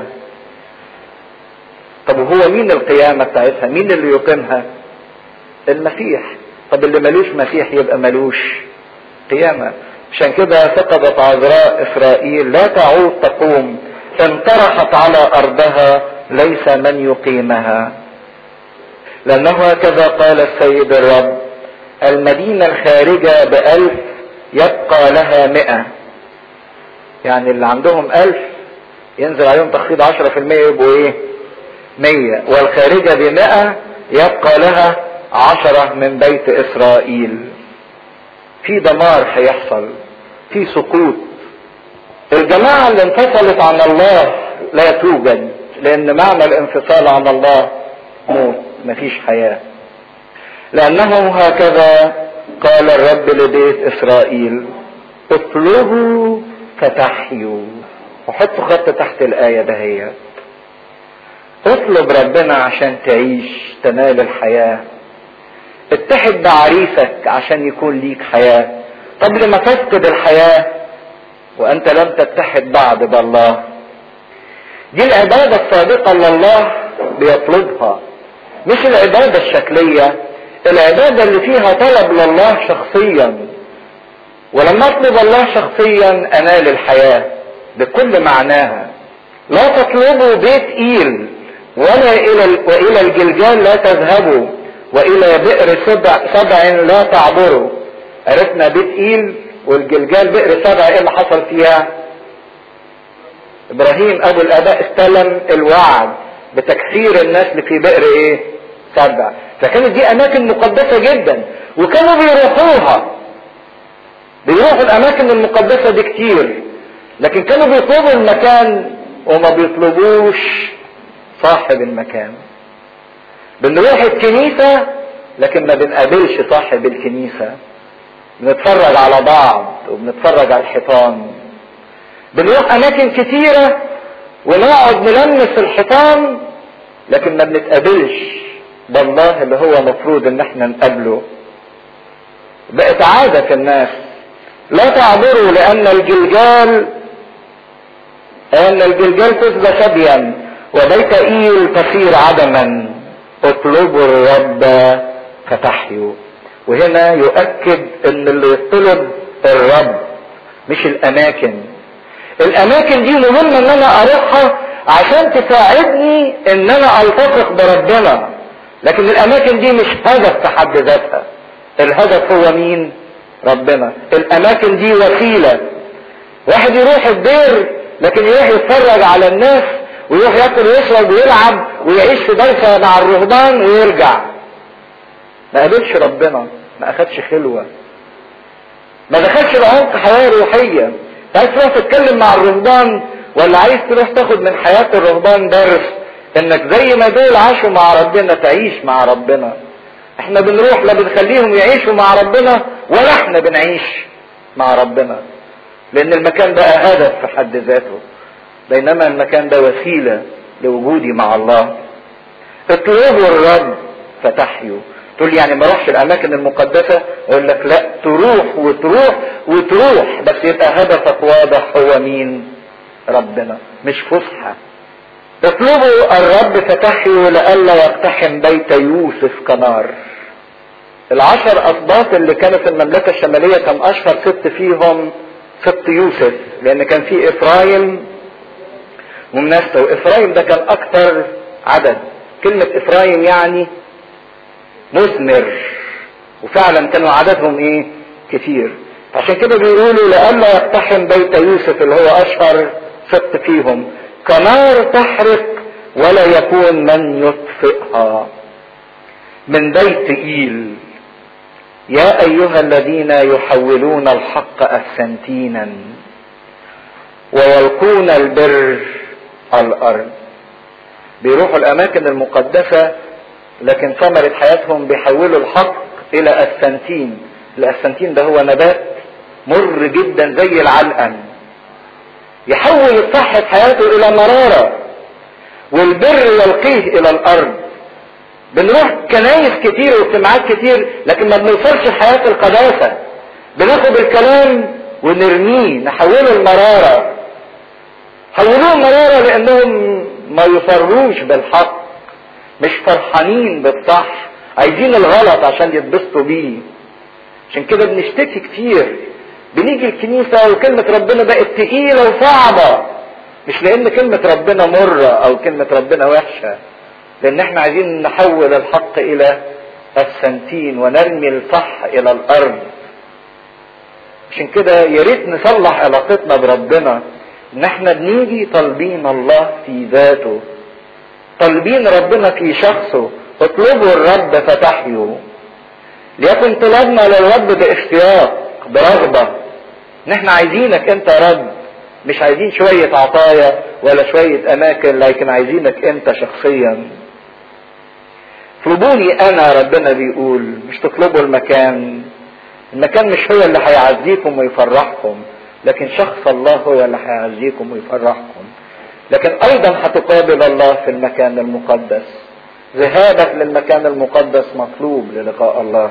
طب وهو مين القيامة بتاعتها مين اللي يقيمها المسيح طب اللي ملوش مسيح يبقى ملوش قيامة عشان كده فقدت عذراء اسرائيل لا تعود تقوم انطرحت على ارضها ليس من يقيمها لانه هكذا قال السيد الرب المدينة الخارجة بألف يبقى لها مئة يعني اللي عندهم ألف ينزل عليهم تخفيض عشرة في المية يبقوا ايه مية والخارجة بمئة يبقى لها عشرة من بيت إسرائيل في دمار هيحصل في سقوط الجماعة اللي انفصلت عن الله لا توجد لأن معنى الانفصال عن الله موت مفيش حياة لأنه هكذا قال الرب لبيت إسرائيل اطلبوا فتحيوا وحطوا خط تحت الآية دهيت اطلب ربنا عشان تعيش تنال الحياة اتحد بعريسك عشان يكون ليك حياة قبل ما تفقد الحياة وانت لم تتحد بعد بالله دي العبادة الصادقة اللي الله بيطلبها مش العبادة الشكلية العبادة اللي فيها طلب لله شخصيا ولما اطلب الله شخصيا انال الحياة بكل معناها لا تطلبوا بيت ايل ولا الى والى الجلجال لا تذهبوا والى بئر سبع, سبع لا تعبروا عرفنا بيت ايل والجلجال بئر سبع ايه اللي حصل فيها ابراهيم ابو الاباء استلم الوعد بتكثير النسل في بئر ايه سبع فكانت دي اماكن مقدسة جدا وكانوا بيروحوها بيروحوا الاماكن المقدسة دي كتير لكن كانوا بيطلبوا المكان وما بيطلبوش صاحب المكان بنروح الكنيسة لكن ما بنقابلش صاحب الكنيسة بنتفرج على بعض وبنتفرج على الحيطان بنروح اماكن كتيرة ونقعد نلمس الحيطان لكن ما بنتقابلش بالله اللي هو مفروض ان احنا نقابله بقت عادة في الناس لا تعبروا لان الجلجال ان الجلجال تسبى سبيا وبيت ايل تصير عدما اطلبوا الرب فتحيوا وهنا يؤكد ان اللي يطلب الرب مش الاماكن الاماكن دي مهم ان انا اروحها عشان تساعدني ان انا التصق بربنا لكن الاماكن دي مش هدف في حد ذاتها الهدف هو مين ربنا الاماكن دي وسيلة واحد يروح الدير لكن يروح يتفرج على الناس ويروح ياكل ويشرب ويلعب ويعيش في جلسة مع الرهبان ويرجع ما قابلش ربنا ما اخدش خلوة ما دخلش لعمق حياة روحية عايز تروح تتكلم مع الرهبان ولا عايز تروح تاخد من حياة الرهبان درس انك زي ما دول عاشوا مع ربنا تعيش مع ربنا احنا بنروح لا بنخليهم يعيشوا مع ربنا ولا احنا بنعيش مع ربنا لان المكان ده هدف في حد ذاته بينما المكان ده وسيلة لوجودي مع الله اطلبوا الرب فتحيوا تقول يعني ما اروحش الاماكن المقدسة اقول لك لا تروح وتروح وتروح بس يبقى هدفك واضح هو مين ربنا مش فسحة اطلبوا الرب فتحيوا لئلا يقتحم بيت يوسف كنار العشر اسباط اللي كانوا في المملكة الشمالية كان اشهر ست فيهم ست يوسف لان كان في افرايم ومنسى وافرايم ده كان اكتر عدد كلمة افرايم يعني مثمر وفعلا كانوا عددهم ايه كتير عشان كده بيقولوا لئلا يقتحم بيت يوسف اللي هو اشهر ست فيهم كنار تحرق ولا يكون من يطفئها من بيت ايل يا ايها الذين يحولون الحق افسنتينا ويلقون البر الارض بيروحوا الاماكن المقدسة لكن ثمرة حياتهم بيحولوا الحق الى السنتين الاسنتين ده هو نبات مر جدا زي العلقم يحول صحة حياته الى مرارة والبر يلقيه الى الارض بنروح كنايس كتير واجتماعات كتير لكن ما بنوصلش لحياة القداسة بناخد الكلام ونرميه نحوله المرارة حولوه مرارة لانهم ما يصروش بالحق مش فرحانين بالصح عايزين الغلط عشان يتبسطوا بيه عشان كده بنشتكي كتير بنيجي الكنيسة وكلمة ربنا بقت تقيلة وصعبة مش لان كلمة ربنا مرة او كلمة ربنا وحشة لان احنا عايزين نحول الحق الى السنتين ونرمي الصح الى الارض عشان كده يا ريت نصلح علاقتنا بربنا ان احنا بنيجي طالبين الله في ذاته طالبين ربنا في شخصه اطلبوا الرب فتحيوا ليكن طلبنا للرب باشتياق برغبة ان احنا عايزينك انت يا رب مش عايزين شوية عطايا ولا شوية اماكن لكن عايزينك انت شخصيا اطلبوني انا ربنا بيقول مش تطلبوا المكان المكان مش هو اللي هيعزيكم ويفرحكم لكن شخص الله هو اللي هيعزيكم ويفرحكم لكن ايضا هتقابل الله في المكان المقدس ذهابك للمكان المقدس مطلوب للقاء الله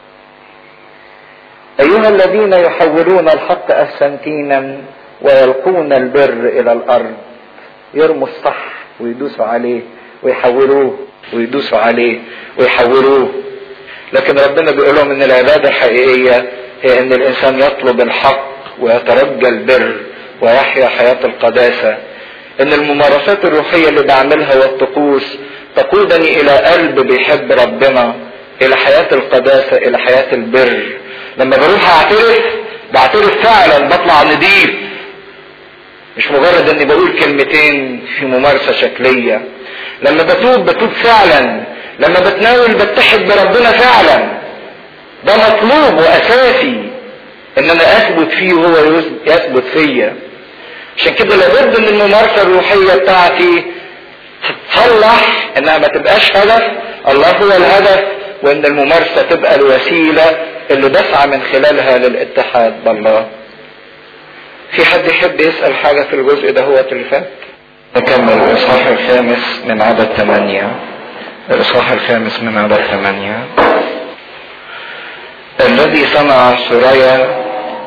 ايها الذين يحولون الحق اسنتينا ويلقون البر الى الارض يرموا الصح ويدوسوا عليه ويحولوه ويدوسوا عليه ويحولوه لكن ربنا بيقول لهم ان العباده الحقيقيه هي ان الانسان يطلب الحق ويترجى البر ويحيا حياه القداسه ان الممارسات الروحيه اللي بعملها والطقوس تقودني الى قلب بيحب ربنا الى حياه القداسه الى حياه البر لما بروح اعترف بعترف فعلا بطلع نضيف مش مجرد اني بقول كلمتين في ممارسة شكلية لما بتوب بتوب فعلا لما بتناول بتحد بربنا فعلا ده مطلوب واساسي ان انا اثبت فيه وهو يثبت فيا عشان كده لابد ان الممارسة الروحية بتاعتي تتصلح انها ما تبقاش هدف الله هو الهدف وان الممارسة تبقى الوسيلة اللي بسعى من خلالها للاتحاد بالله في حد يحب يسأل حاجة في الجزء ده هو اللي فات نكمل الاصحاح الخامس من عدد ثمانية الاصحاح الخامس من عدد ثمانية الذي صنع سريا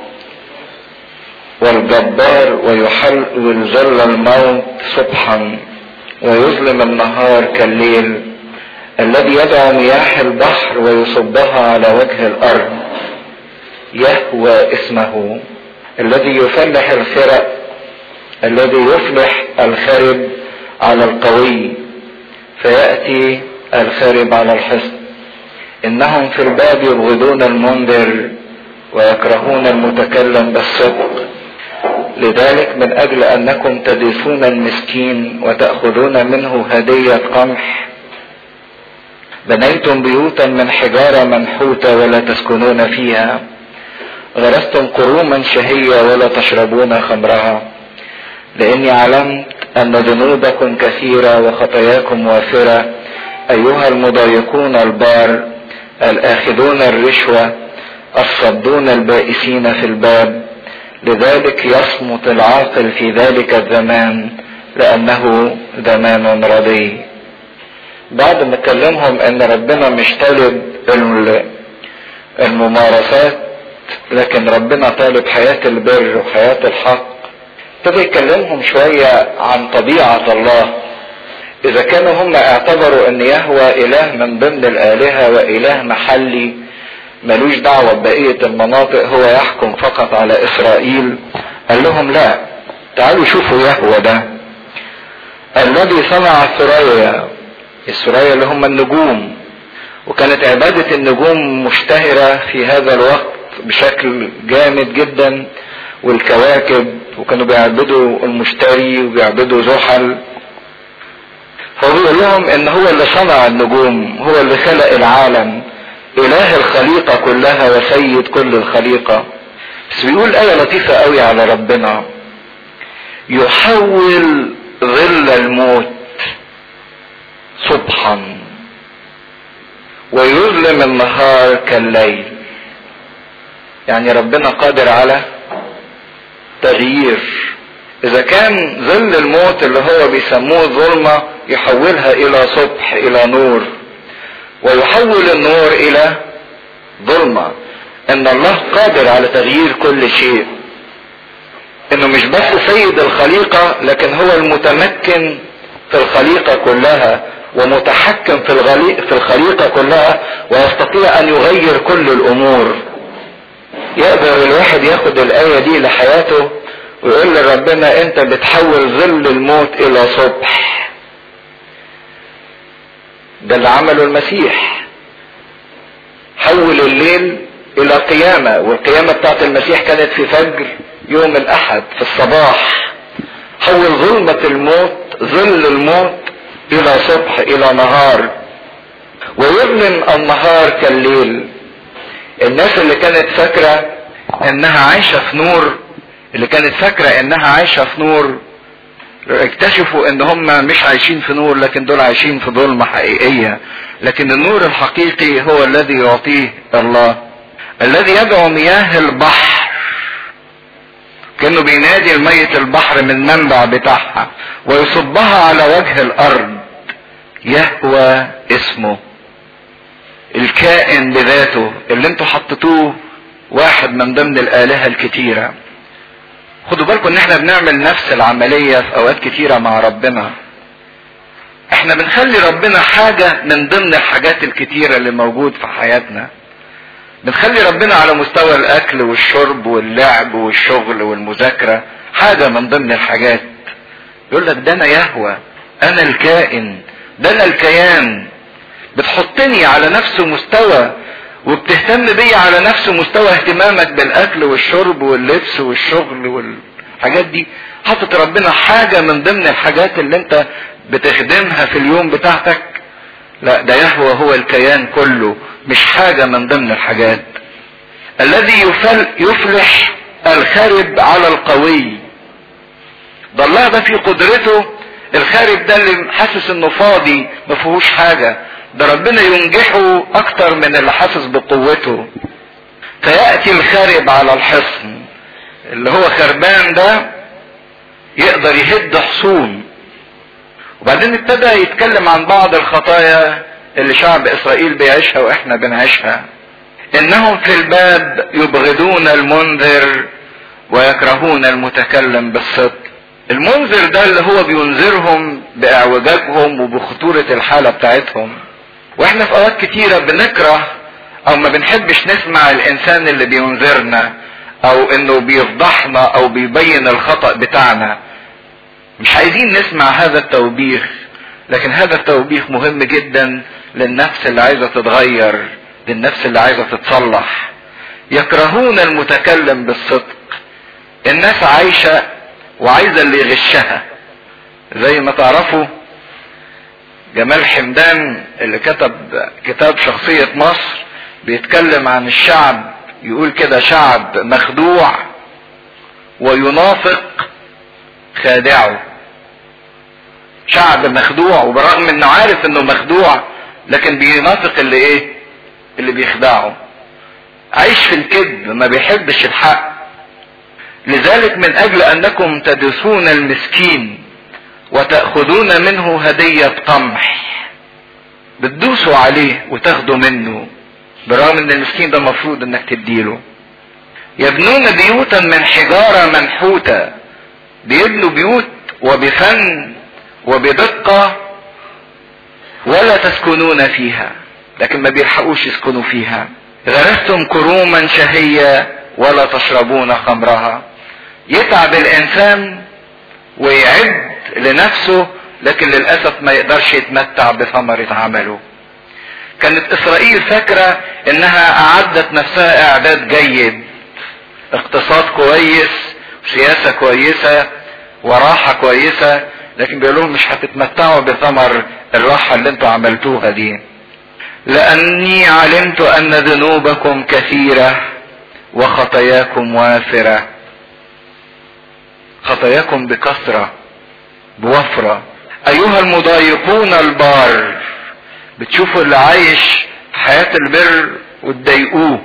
والجبار ويحل ظل الموت صبحا ويظلم النهار كالليل الذي يدعو مياه البحر ويصبها على وجه الارض يهوى اسمه الذي يفلح الفرق الذي يفلح الخرب على القوي فياتي الخارب على الحصن انهم في الباب يبغضون المنذر ويكرهون المتكلم بالصدق لذلك من اجل انكم تدسون المسكين وتاخذون منه هديه قمح بنيتم بيوتا من حجاره منحوته ولا تسكنون فيها غرستم قروما شهيه ولا تشربون خمرها لاني علمت ان ذنوبكم كثيره وخطاياكم وافره ايها المضايقون البار الاخذون الرشوه الصدون البائسين في الباب لذلك يصمت العاقل في ذلك الزمان لانه زمان رضي بعد ما كلمهم ان ربنا مش طالب الممارسات لكن ربنا طالب حياة البر وحياة الحق ابتدى يكلمهم شوية عن طبيعة الله اذا كانوا هم اعتبروا ان يهوى اله من ضمن الالهة واله محلي ملوش دعوة ببقية المناطق هو يحكم فقط على اسرائيل قال لهم لا تعالوا شوفوا يهوى ده الذي صنع الثريا الثريا اللي هم النجوم وكانت عبادة النجوم مشتهرة في هذا الوقت بشكل جامد جدا والكواكب وكانوا بيعبدوا المشتري وبيعبدوا زحل فهو بيقول لهم ان هو اللي صنع النجوم هو اللي خلق العالم اله الخليقة كلها وسيد كل الخليقة بس بيقول آية لطيفة قوي على ربنا يحول ظل الموت صبحا ويظلم النهار كالليل يعني ربنا قادر على تغيير اذا كان ظل الموت اللي هو بيسموه ظلمة يحولها الى صبح الى نور ويحول النور الى ظلمة ان الله قادر على تغيير كل شيء انه مش بس سيد الخليقة لكن هو المتمكن في الخليقة كلها ومتحكم في, في الخليقة كلها ويستطيع ان يغير كل الامور يقدر الواحد ياخد الآية دي لحياته ويقول لربنا انت بتحول ظل الموت الى صبح ده اللي عمله المسيح حول الليل الى قيامة والقيامة بتاعت المسيح كانت في فجر يوم الاحد في الصباح حول ظلمة الموت ظل الموت الى صبح الى نهار ويظلم النهار كالليل الناس اللي كانت فاكرة انها عايشة في نور اللي كانت فاكرة انها عايشة في نور اكتشفوا ان هم مش عايشين في نور لكن دول عايشين في ظلمة حقيقية لكن النور الحقيقي هو الذي يعطيه الله الذي يدعو مياه البحر كانه بينادي المية البحر من المنبع بتاعها ويصبها على وجه الارض يهوى اسمه الكائن بذاته اللي انتوا حطيتوه واحد من ضمن الالهة الكتيرة خدوا بالكم ان احنا بنعمل نفس العملية في اوقات كتيرة مع ربنا احنا بنخلي ربنا حاجة من ضمن الحاجات الكتيرة اللي موجود في حياتنا بنخلي ربنا على مستوى الاكل والشرب واللعب والشغل والمذاكرة حاجة من ضمن الحاجات يقول لك ده انا يهوى انا الكائن ده انا الكيان بتحطني على نفس مستوى وبتهتم بيا على نفس مستوى اهتمامك بالاكل والشرب واللبس والشغل والحاجات دي حاطط ربنا حاجة من ضمن الحاجات اللي انت بتخدمها في اليوم بتاعتك لا ده يهوى هو الكيان كله مش حاجة من ضمن الحاجات الذي يفل يفلح الخارب على القوي ده الله ده في قدرته الخارب ده اللي حاسس انه فاضي ما فيهوش حاجه ده ربنا ينجحه اكتر من اللي حاسس بقوته فياتي الخارب على الحصن اللي هو خربان ده يقدر يهد حصون وبعدين ابتدى يتكلم عن بعض الخطايا اللي شعب اسرائيل بيعيشها واحنا بنعيشها انهم في الباب يبغضون المنذر ويكرهون المتكلم بالصدق المنذر ده اللي هو بينذرهم باعوجاجهم وبخطورة الحالة بتاعتهم واحنا في اوقات كتيرة بنكره او ما بنحبش نسمع الانسان اللي بينذرنا او انه بيفضحنا او بيبين الخطأ بتاعنا مش عايزين نسمع هذا التوبيخ لكن هذا التوبيخ مهم جدا للنفس اللي عايزة تتغير للنفس اللي عايزة تتصلح يكرهون المتكلم بالصدق الناس عايشة وعايزة اللي يغشها زي ما تعرفوا جمال حمدان اللي كتب كتاب شخصية مصر بيتكلم عن الشعب يقول كده شعب مخدوع وينافق خادعه شعب مخدوع وبرغم انه عارف انه مخدوع لكن بينافق اللي ايه اللي بيخدعه عايش في الكذب ما بيحبش الحق لذلك من اجل انكم تدسون المسكين وتأخذون منه هدية قمح بتدوسوا عليه وتاخدوا منه برغم ان المسكين ده المفروض انك تديله يبنون بيوتا من حجارة منحوتة بيبنوا بيوت وبفن وبدقة ولا تسكنون فيها لكن ما بيلحقوش يسكنوا فيها غرستم كروما شهية ولا تشربون خمرها يتعب الانسان ويعد لنفسه لكن للاسف ما يقدرش يتمتع بثمرة عمله كانت اسرائيل فاكرة انها اعدت نفسها اعداد جيد اقتصاد كويس سياسة كويسة وراحة كويسة لكن بيقول لهم مش هتتمتعوا بثمر الراحة اللي انتوا عملتوها دي لاني علمت ان ذنوبكم كثيرة وخطاياكم وافرة خطاياكم بكثرة بوفرة ايها المضايقون البار بتشوفوا اللي عايش حياة البر وتضايقوه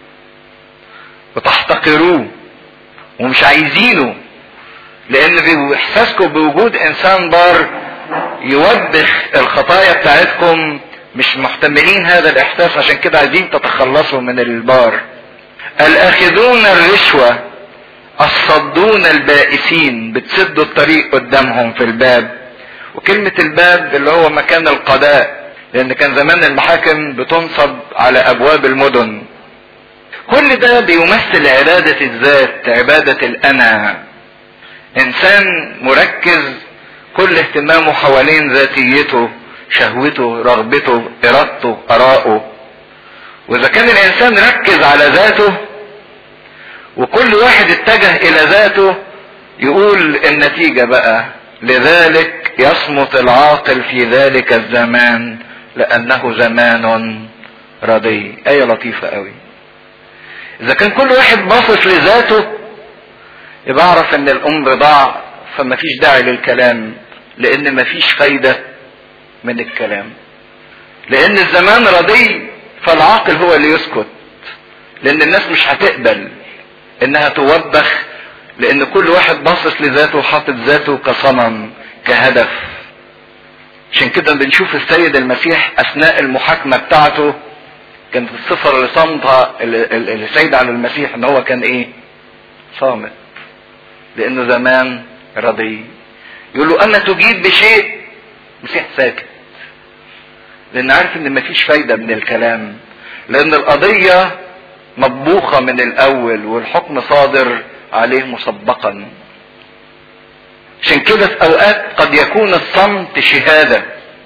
وتحتقروه ومش عايزينه لان باحساسكم بوجود انسان بار يوبخ الخطايا بتاعتكم مش محتملين هذا الاحساس عشان كده عايزين تتخلصوا من البار الاخذون الرشوة الصدون البائسين بتسدوا الطريق قدامهم في الباب وكلمة الباب اللي هو مكان القضاء لان كان زمان المحاكم بتنصب على ابواب المدن كل ده بيمثل عبادة الذات عبادة الانا انسان مركز كل اهتمامه حوالين ذاتيته شهوته رغبته ارادته ارائه واذا كان الانسان ركز على ذاته وكل واحد اتجه الى ذاته يقول النتيجة بقى لذلك يصمت العاقل في ذلك الزمان لانه زمان ردي ايه لطيفة قوي اذا كان كل واحد باصص لذاته يبقى اعرف ان الامر ضاع فما فيش داعي للكلام لان ما فيش فايدة من الكلام لان الزمان ردي فالعاقل هو اللي يسكت لان الناس مش هتقبل انها توبخ لان كل واحد باصص لذاته وحاطط ذاته كصنم كهدف عشان كده بنشوف السيد المسيح اثناء المحاكمة بتاعته كانت الصفة اللي صامتها اللي سيدة على المسيح ان هو كان ايه صامت لانه زمان رضي يقول له اما تجيب بشيء مسيح ساكت لان عارف ان مفيش فايدة من الكلام لان القضية مطبوخة من الاول والحكم صادر عليه مسبقا عشان كده في اوقات قد يكون الصمت شهادة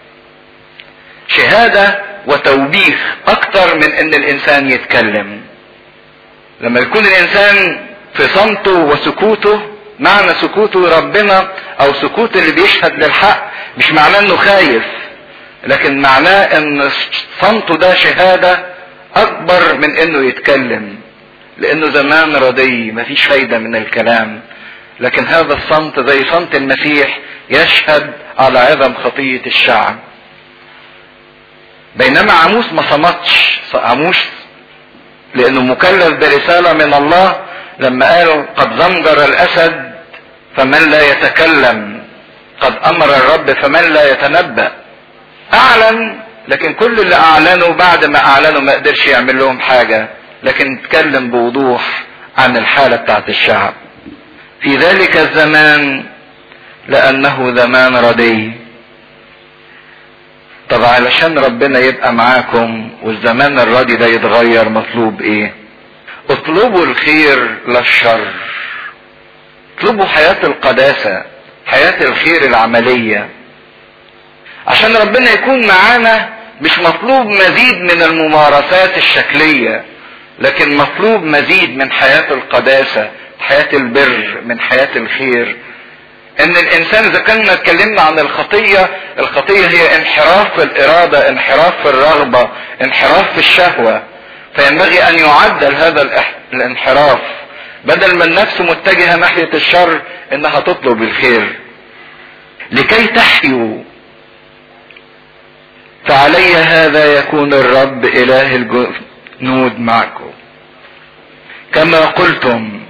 شهادة وتوبيخ اكتر من ان الانسان يتكلم لما يكون الانسان في صمته وسكوته معنى سكوته ربنا او سكوت اللي بيشهد للحق مش معناه انه خايف لكن معناه ان صمته ده شهادة اكبر من انه يتكلم لانه زمان ردي مفيش فايدة من الكلام لكن هذا الصمت زي صمت المسيح يشهد على عظم خطية الشعب بينما عموس ما صمتش عموس لانه مكلف برسالة من الله لما قال قد زمجر الاسد فمن لا يتكلم قد امر الرب فمن لا يتنبأ اعلن لكن كل اللي اعلنوا بعد ما اعلنوا ما قدرش يعمل لهم حاجة لكن اتكلم بوضوح عن الحالة بتاعت الشعب في ذلك الزمان لانه زمان ردي طب علشان ربنا يبقى معاكم والزمان الردي ده يتغير مطلوب ايه اطلبوا الخير لا الشر اطلبوا حياة القداسة حياة الخير العملية عشان ربنا يكون معانا مش مطلوب مزيد من الممارسات الشكلية لكن مطلوب مزيد من حياة القداسة حياة البر من حياة الخير ان الانسان اذا كنا اتكلمنا عن الخطية الخطية هي انحراف في الارادة انحراف في الرغبة انحراف في الشهوة فينبغي ان يعدل هذا الانحراف بدل ما النفس متجهة ناحية الشر انها تطلب الخير لكي تحيوا فعلي هذا يكون الرب اله الجنود معكم كما قلتم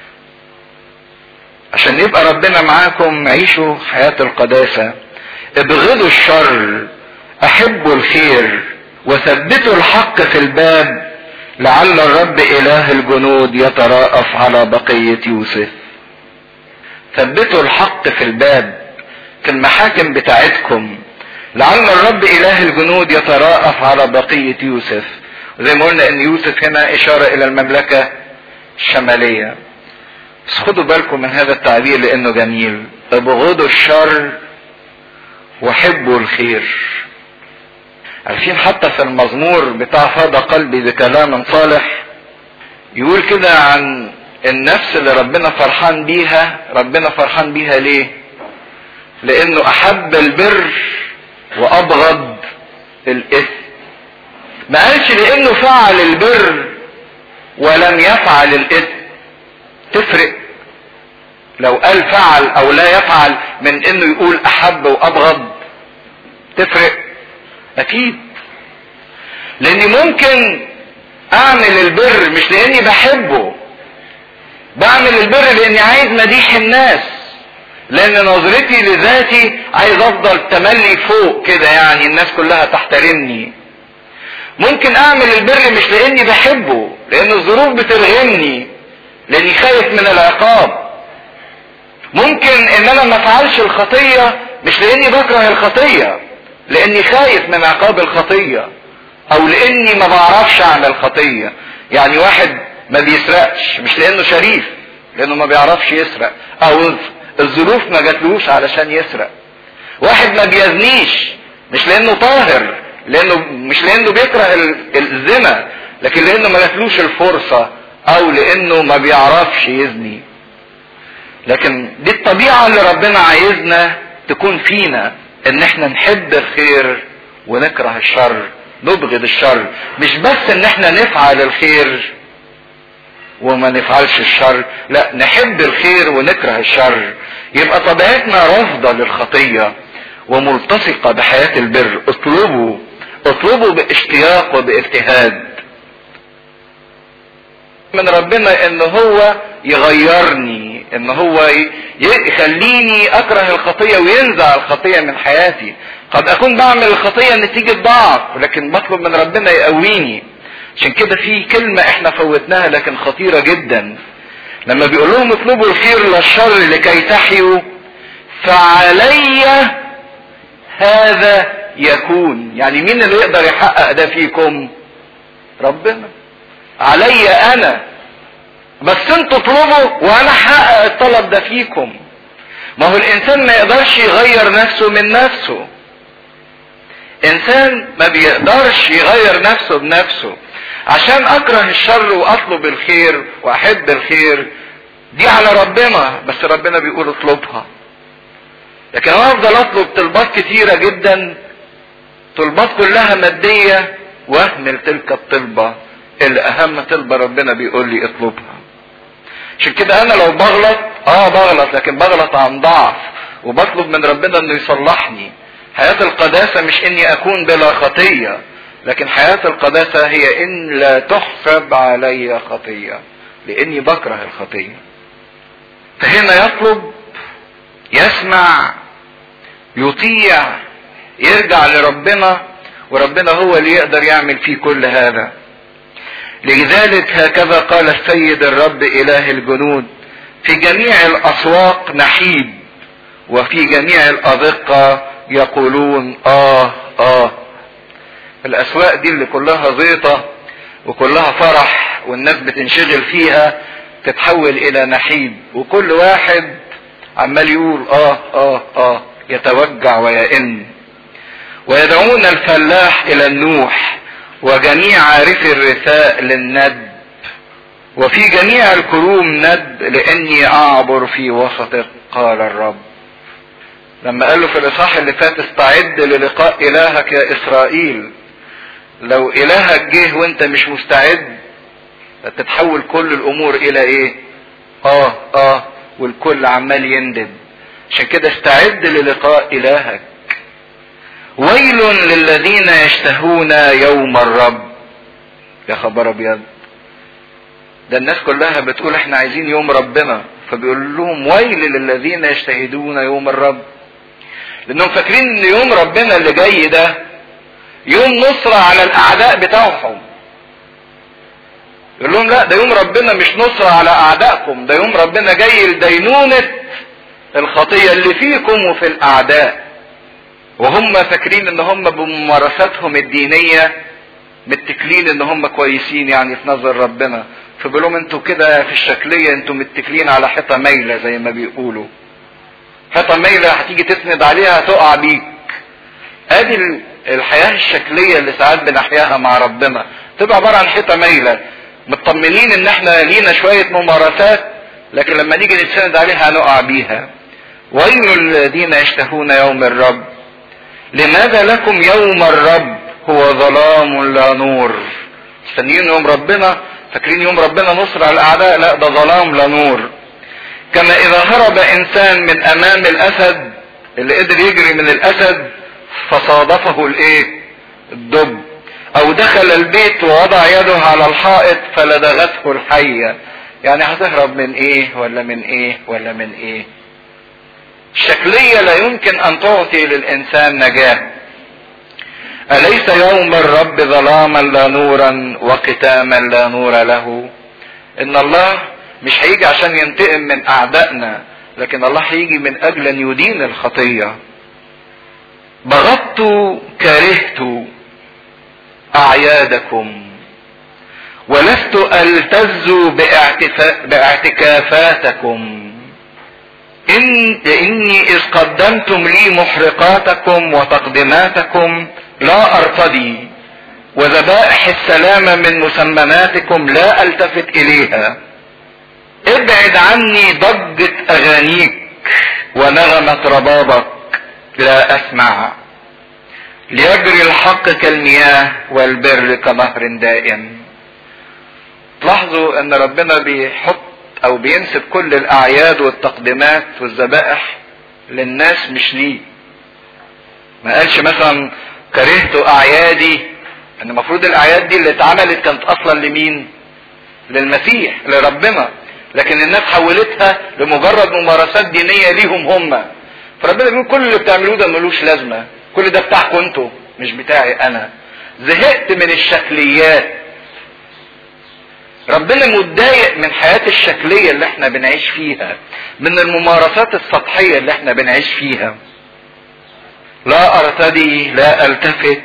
عشان يبقى ربنا معاكم عيشوا حياة القداسة ابغضوا الشر احبوا الخير وثبتوا الحق في الباب لعل الرب اله الجنود يتراءف على بقية يوسف ثبتوا الحق في الباب في المحاكم بتاعتكم لعل الرب اله الجنود يتراءف على بقية يوسف زي ما قلنا ان يوسف هنا اشارة الى المملكة الشمالية بس خدوا بالكم من هذا التعبير لانه جميل ابغضوا الشر وحبوا الخير عارفين حتى في المزمور بتاع فاض قلبي بكلام صالح يقول كده عن النفس اللي ربنا فرحان بيها ربنا فرحان بيها ليه لانه احب البر وابغض الاثم ما قالش لانه فعل البر ولم يفعل الاثم تفرق لو قال فعل او لا يفعل من انه يقول احب وابغض تفرق اكيد لاني ممكن اعمل البر مش لاني بحبه بعمل البر لاني عايز مديح الناس لان نظرتي لذاتي عايز افضل تملي فوق كده يعني الناس كلها تحترمني ممكن اعمل البر مش لاني بحبه لان الظروف بترغمني لاني خايف من العقاب ممكن ان انا ما افعلش الخطية مش لاني بكره الخطية لاني خايف من عقاب الخطية او لاني ما بعرفش اعمل خطية يعني واحد ما بيسرقش مش لانه شريف لانه ما بيعرفش يسرق او الظروف ما جاتلوش علشان يسرق واحد ما بيزنيش مش لانه طاهر لانه مش لانه بيكره الزنا لكن لانه ما جاتلوش الفرصة او لانه ما بيعرفش يزني لكن دي الطبيعة اللي ربنا عايزنا تكون فينا ان احنا نحب الخير ونكره الشر نبغض الشر مش بس ان احنا نفعل الخير وما نفعلش الشر لا نحب الخير ونكره الشر يبقى طبيعتنا رافضة للخطية وملتصقة بحياة البر اطلبوا اطلبوا باشتياق وباجتهاد من ربنا ان هو يغيرني ان هو يخليني اكره الخطية وينزع الخطية من حياتي قد اكون بعمل الخطية نتيجة ضعف لكن بطلب من ربنا يقويني عشان كده في كلمة احنا فوتناها لكن خطيرة جدا لما بيقول لهم اطلبوا الخير للشر لكي تحيوا فعلي هذا يكون يعني مين اللي يقدر يحقق ده فيكم ربنا علي انا بس انتوا اطلبوا وانا احقق الطلب ده فيكم ما هو الانسان ما يقدرش يغير نفسه من نفسه انسان ما بيقدرش يغير نفسه بنفسه عشان اكره الشر واطلب الخير واحب الخير دي على ربنا بس ربنا بيقول اطلبها لكن انا افضل اطلب طلبات كتيرة جدا طلبات كلها مادية واهمل تلك الطلبة اللي اهم طلبة ربنا بيقول لي اطلبها عشان كده انا لو بغلط اه بغلط لكن بغلط عن ضعف وبطلب من ربنا انه يصلحني حياة القداسة مش اني اكون بلا خطية لكن حياة القداسة هي ان لا تحسب علي خطية لاني بكره الخطية فهنا يطلب يسمع يطيع يرجع لربنا وربنا هو اللي يقدر يعمل فيه كل هذا لذلك هكذا قال السيد الرب اله الجنود في جميع الاسواق نحيب وفي جميع الازقه يقولون اه اه الاسواق دي اللي كلها زيطه وكلها فرح والناس بتنشغل فيها تتحول الى نحيب وكل واحد عمال يقول اه اه اه يتوجع ويئن ويدعون الفلاح الى النوح وجميع عارفي الرثاء للند وفي جميع الكروم ند لاني اعبر في وسطك قال الرب لما قال له في الاصحاح اللي فات استعد للقاء الهك يا اسرائيل لو الهك جه وانت مش مستعد تتحول كل الامور الى ايه اه اه والكل عمال يندب عشان كده استعد للقاء الهك ويل للذين يشتهون يوم الرب يا خبر ابيض ده الناس كلها بتقول احنا عايزين يوم ربنا فبيقول لهم ويل للذين يشتهدون يوم الرب لانهم فاكرين ان يوم ربنا اللي جاي ده يوم نصرة على الاعداء بتاعهم يقول لهم لا ده يوم ربنا مش نصرة على اعدائكم ده يوم ربنا جاي لدينونة الخطية اللي فيكم وفي الاعداء وهم فاكرين ان هم بممارساتهم الدينية متكلين ان هم كويسين يعني في نظر ربنا فبيقول لهم انتوا كده في الشكلية انتوا متكلين على حيطة مايلة زي ما بيقولوا حيطة مايلة هتيجي تسند عليها هتقع بيك ادي الحياة الشكلية اللي ساعات بنحياها مع ربنا تبقى عبارة عن حيطة مايلة مطمنين ان احنا لينا شوية ممارسات لكن لما نيجي نتسند عليها هنقع بيها ويل الذين يشتهون يوم الرب لماذا لكم يوم الرب هو ظلام لا نور مستنيين يوم ربنا فاكرين يوم ربنا نصر على الاعداء لا ده ظلام لا نور كما اذا هرب انسان من امام الاسد اللي قدر يجري من الاسد فصادفه الايه الدب او دخل البيت ووضع يده على الحائط فلدغته الحية يعني هتهرب من ايه ولا من ايه ولا من ايه الشكلية لا يمكن ان تعطي للانسان نجاة اليس يوم الرب ظلاما لا نورا وقتاما لا نور له ان الله مش هيجي عشان ينتقم من اعدائنا لكن الله هيجي من اجل ان يدين الخطية بغضت كرهت اعيادكم ولست التز باعتكافاتكم إن إني إذ قدمتم لي محرقاتكم وتقدماتكم لا أرتضي وذبائح السلامة من مسمناتكم لا ألتفت إليها ابعد عني ضجة أغانيك ونغمة ربابك لا أسمع ليجري الحق كالمياه والبر كنهر دائم تلاحظوا ان ربنا بيحط او بينسب كل الاعياد والتقديمات والذبائح للناس مش ليه ما قالش مثلا كرهت اعيادي ان المفروض الاعياد دي اللي اتعملت كانت اصلا لمين للمسيح لربنا لكن الناس حولتها لمجرد ممارسات دينية ليهم هم فربنا بيقول كل اللي بتعملوه ده ملوش لازمة كل ده بتاعكم انتوا مش بتاعي انا زهقت من الشكليات ربنا متضايق من حياة الشكلية اللي احنا بنعيش فيها من الممارسات السطحية اللي احنا بنعيش فيها لا ارتدي لا التفت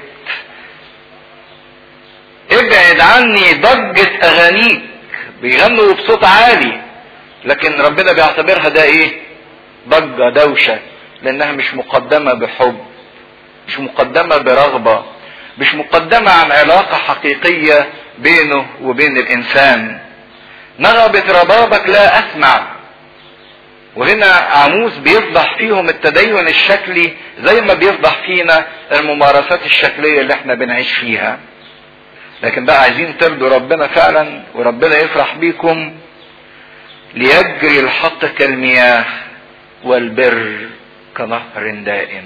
ابعد عني ضجة اغانيك بيغنوا بصوت عالي لكن ربنا بيعتبرها ده ايه ضجة دوشة لانها مش مقدمة بحب مش مقدمة برغبة مش مقدمة عن علاقة حقيقية بينه وبين الانسان نغبة ربابك لا اسمع وهنا عاموس بيفضح فيهم التدين الشكلي زي ما بيفضح فينا الممارسات الشكلية اللي احنا بنعيش فيها لكن بقى عايزين ترضوا ربنا فعلا وربنا يفرح بيكم ليجري الحق كالمياه والبر كنهر دائم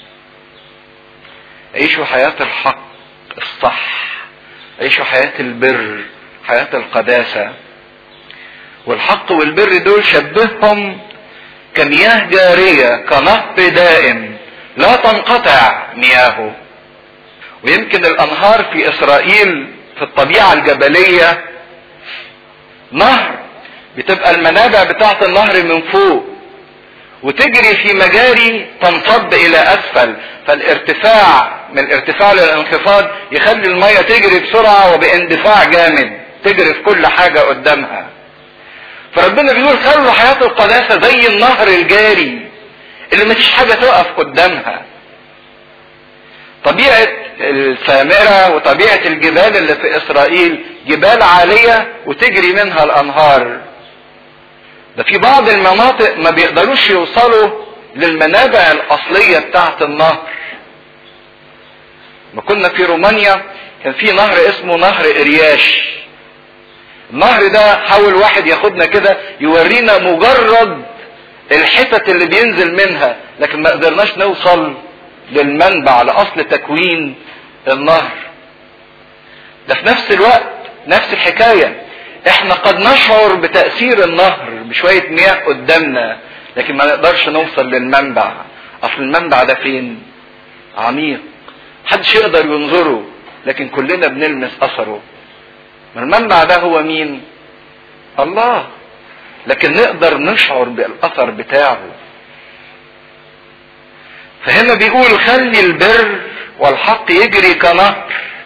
عيشوا حياة الحق الصح عيشوا حياة البر حياة القداسة والحق والبر دول شبههم كمياه جارية كنهر دائم لا تنقطع مياهه ويمكن الانهار في اسرائيل في الطبيعة الجبلية نهر بتبقى المنابع بتاعت النهر من فوق وتجري في مجاري تنصب الى اسفل فالارتفاع من الارتفاع للانخفاض يخلي المية تجري بسرعة وباندفاع جامد تجري في كل حاجة قدامها فربنا بيقول خلوا حياة القداسة زي النهر الجاري اللي مفيش حاجة تقف قدامها طبيعة السامرة وطبيعة الجبال اللي في إسرائيل جبال عالية وتجري منها الأنهار ده في بعض المناطق ما بيقدروش يوصلوا للمنابع الأصلية بتاعة النهر ما كنا في رومانيا كان في نهر اسمه نهر إرياش النهر ده حاول واحد ياخدنا كده يورينا مجرد الحتت اللي بينزل منها لكن ما قدرناش نوصل للمنبع لاصل تكوين النهر ده في نفس الوقت نفس الحكايه احنا قد نشعر بتاثير النهر بشويه مياه قدامنا لكن ما نقدرش نوصل للمنبع اصل المنبع ده فين عميق محدش يقدر ينظره لكن كلنا بنلمس اثره المنبع ده هو مين الله لكن نقدر نشعر بالاثر بتاعه فهنا بيقول خلي البر والحق يجري كنهر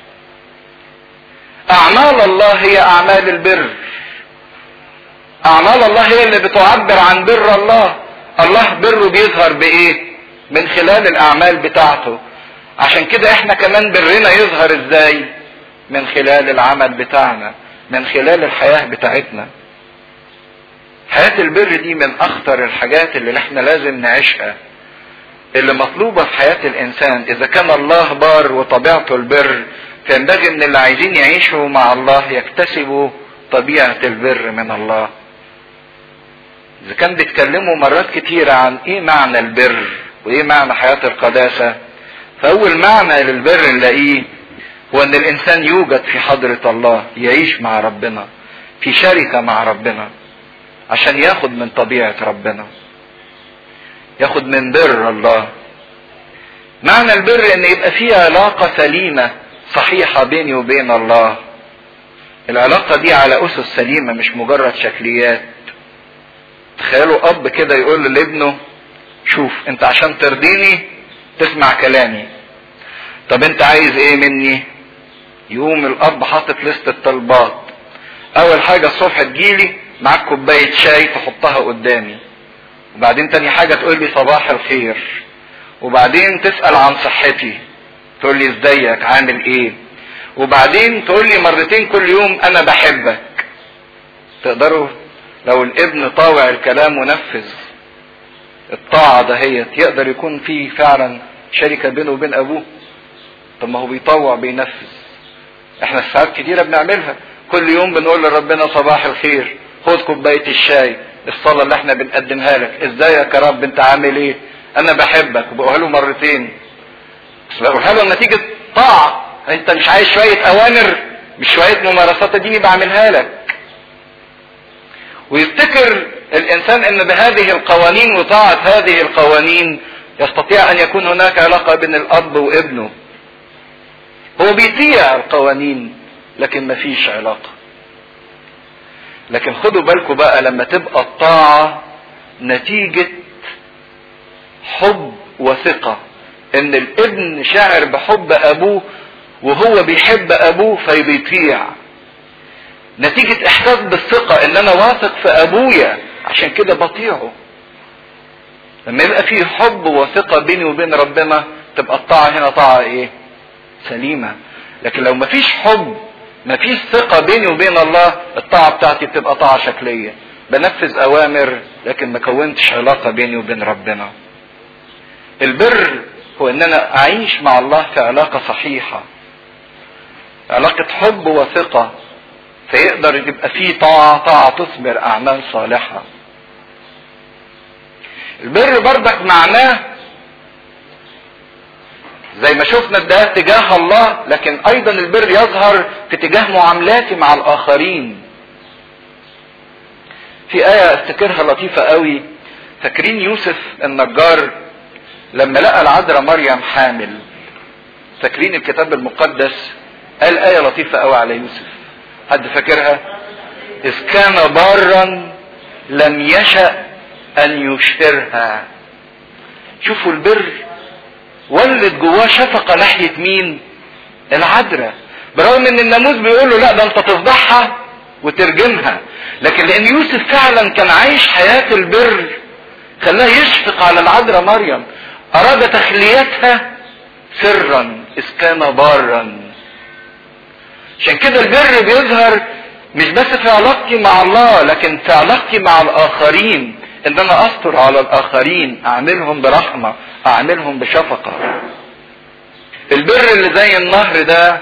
اعمال الله هي اعمال البر اعمال الله هي اللي بتعبر عن بر الله الله بره بيظهر بايه من خلال الاعمال بتاعته عشان كده احنا كمان برنا يظهر ازاي من خلال العمل بتاعنا من خلال الحياة بتاعتنا حياة البر دي من اخطر الحاجات اللي احنا لازم نعيشها اللي مطلوبة في حياة الانسان اذا كان الله بار وطبيعته البر فينبغي ان اللي عايزين يعيشوا مع الله يكتسبوا طبيعة البر من الله اذا كان بيتكلموا مرات كتيرة عن ايه معنى البر وايه معنى حياة القداسة فاول معنى للبر نلاقيه هو ان الانسان يوجد في حضرة الله يعيش مع ربنا في شركة مع ربنا عشان ياخد من طبيعة ربنا ياخد من بر الله معنى البر ان يبقى في علاقة سليمة صحيحة بيني وبين الله العلاقة دي على أسس سليمة مش مجرد شكليات تخيلوا أب كده يقول لابنه شوف أنت عشان ترضيني تسمع كلامي طب أنت عايز إيه مني؟ يقوم الأب حاطط لستة طلبات أول حاجة الصبح تجيلي معاك كوباية شاي تحطها قدامي وبعدين تاني حاجة تقول لي صباح الخير وبعدين تسأل عن صحتي تقول لي ازيك عامل ايه وبعدين تقول لي مرتين كل يوم انا بحبك تقدروا لو الابن طاوع الكلام ونفذ الطاعة دهيت يقدر يكون في فعلا شركة بينه وبين ابوه طب ما هو بيطوع بينفذ احنا ساعات كتيرة بنعملها كل يوم بنقول لربنا صباح الخير خد كوباية الشاي الصلاة اللي احنا بنقدمها لك ازيك يا رب انت عامل ايه انا بحبك وبقولها له مرتين بس بقولها له نتيجة طاعة انت مش عايز شوية اوامر مش شوية ممارسات ديني بعملها لك ويفتكر الانسان ان بهذه القوانين وطاعة هذه القوانين يستطيع ان يكون هناك علاقة بين الاب وابنه هو بيطيع القوانين لكن مفيش علاقة لكن خدوا بالكم بقى لما تبقى الطاعة نتيجة حب وثقة ان الابن شاعر بحب ابوه وهو بيحب ابوه فبيطيع نتيجة احساس بالثقة ان انا واثق في ابويا عشان كده بطيعه لما يبقى في حب وثقة بيني وبين ربنا تبقى الطاعة هنا طاعة ايه سليمة لكن لو مفيش حب مفيش ثقة بيني وبين الله الطاعة بتاعتي بتبقى طاعة شكلية بنفذ اوامر لكن ما كونتش علاقة بيني وبين ربنا البر هو ان انا اعيش مع الله في علاقة صحيحة علاقة حب وثقة فيقدر يبقى فيه طاعة طاعة تثمر أعمال صالحة البر برضك معناه زي ما شفنا ده تجاه الله لكن ايضا البر يظهر في تجاه معاملاتي مع الاخرين في آية افتكرها لطيفة قوي فاكرين يوسف النجار لما لقى العذراء مريم حامل فاكرين الكتاب المقدس قال آية لطيفة قوي على يوسف حد فاكرها إذ كان بارا لم يشأ أن يشهرها شوفوا البر ولد جواه شفقة ناحية مين العذراء برغم ان الناموس بيقول له لا ده انت تفضحها وترجمها لكن لان يوسف فعلا كان عايش حياة البر خلاه يشفق على العذراء مريم اراد تخليتها سرا اذ كان بارا عشان كده البر بيظهر مش بس في علاقتي مع الله لكن في علاقتي مع الاخرين ان انا استر على الاخرين اعملهم برحمه اعملهم بشفقه البر اللي زي النهر ده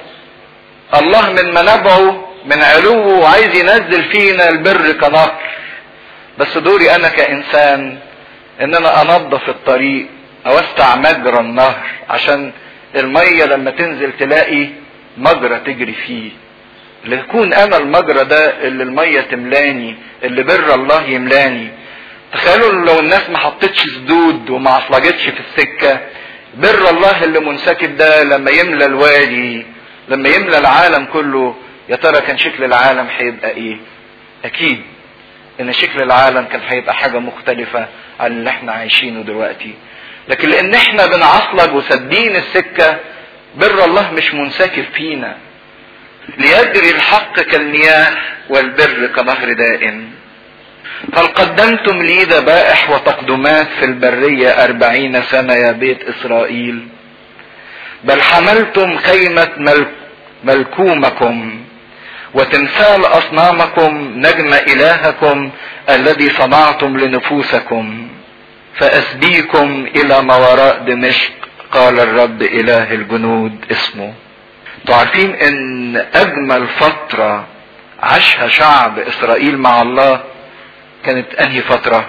الله من منابعه من علوه عايز ينزل فينا البر كنهر بس دوري انا كانسان ان انا انظف الطريق اوسع مجرى النهر عشان الميه لما تنزل تلاقي مجرى تجري فيه اللي يكون انا المجرى ده اللي الميه تملاني اللي بر الله يملاني تخيلوا لو الناس ما حطتش سدود وما عصلجتش في السكه بر الله اللي منسكب ده لما يملى الوادي لما يملى العالم كله يا ترى كان شكل العالم هيبقى ايه اكيد ان شكل العالم كان هيبقى حاجة مختلفة عن اللي احنا عايشينه دلوقتي لكن لان احنا بنعصلج وسدين السكة بر الله مش منسكب فينا ليجري الحق كالمياه والبر كنهر دائم هل قدمتم لي ذبائح وتقدمات في البرية أربعين سنة يا بيت إسرائيل بل حملتم خيمة ملك ملكومكم وتمثال أصنامكم نجم إلهكم الذي صنعتم لنفوسكم فأسبيكم إلى ما وراء دمشق قال الرب إله الجنود اسمه تعرفين ان اجمل فترة عاشها شعب اسرائيل مع الله كانت انهي فترة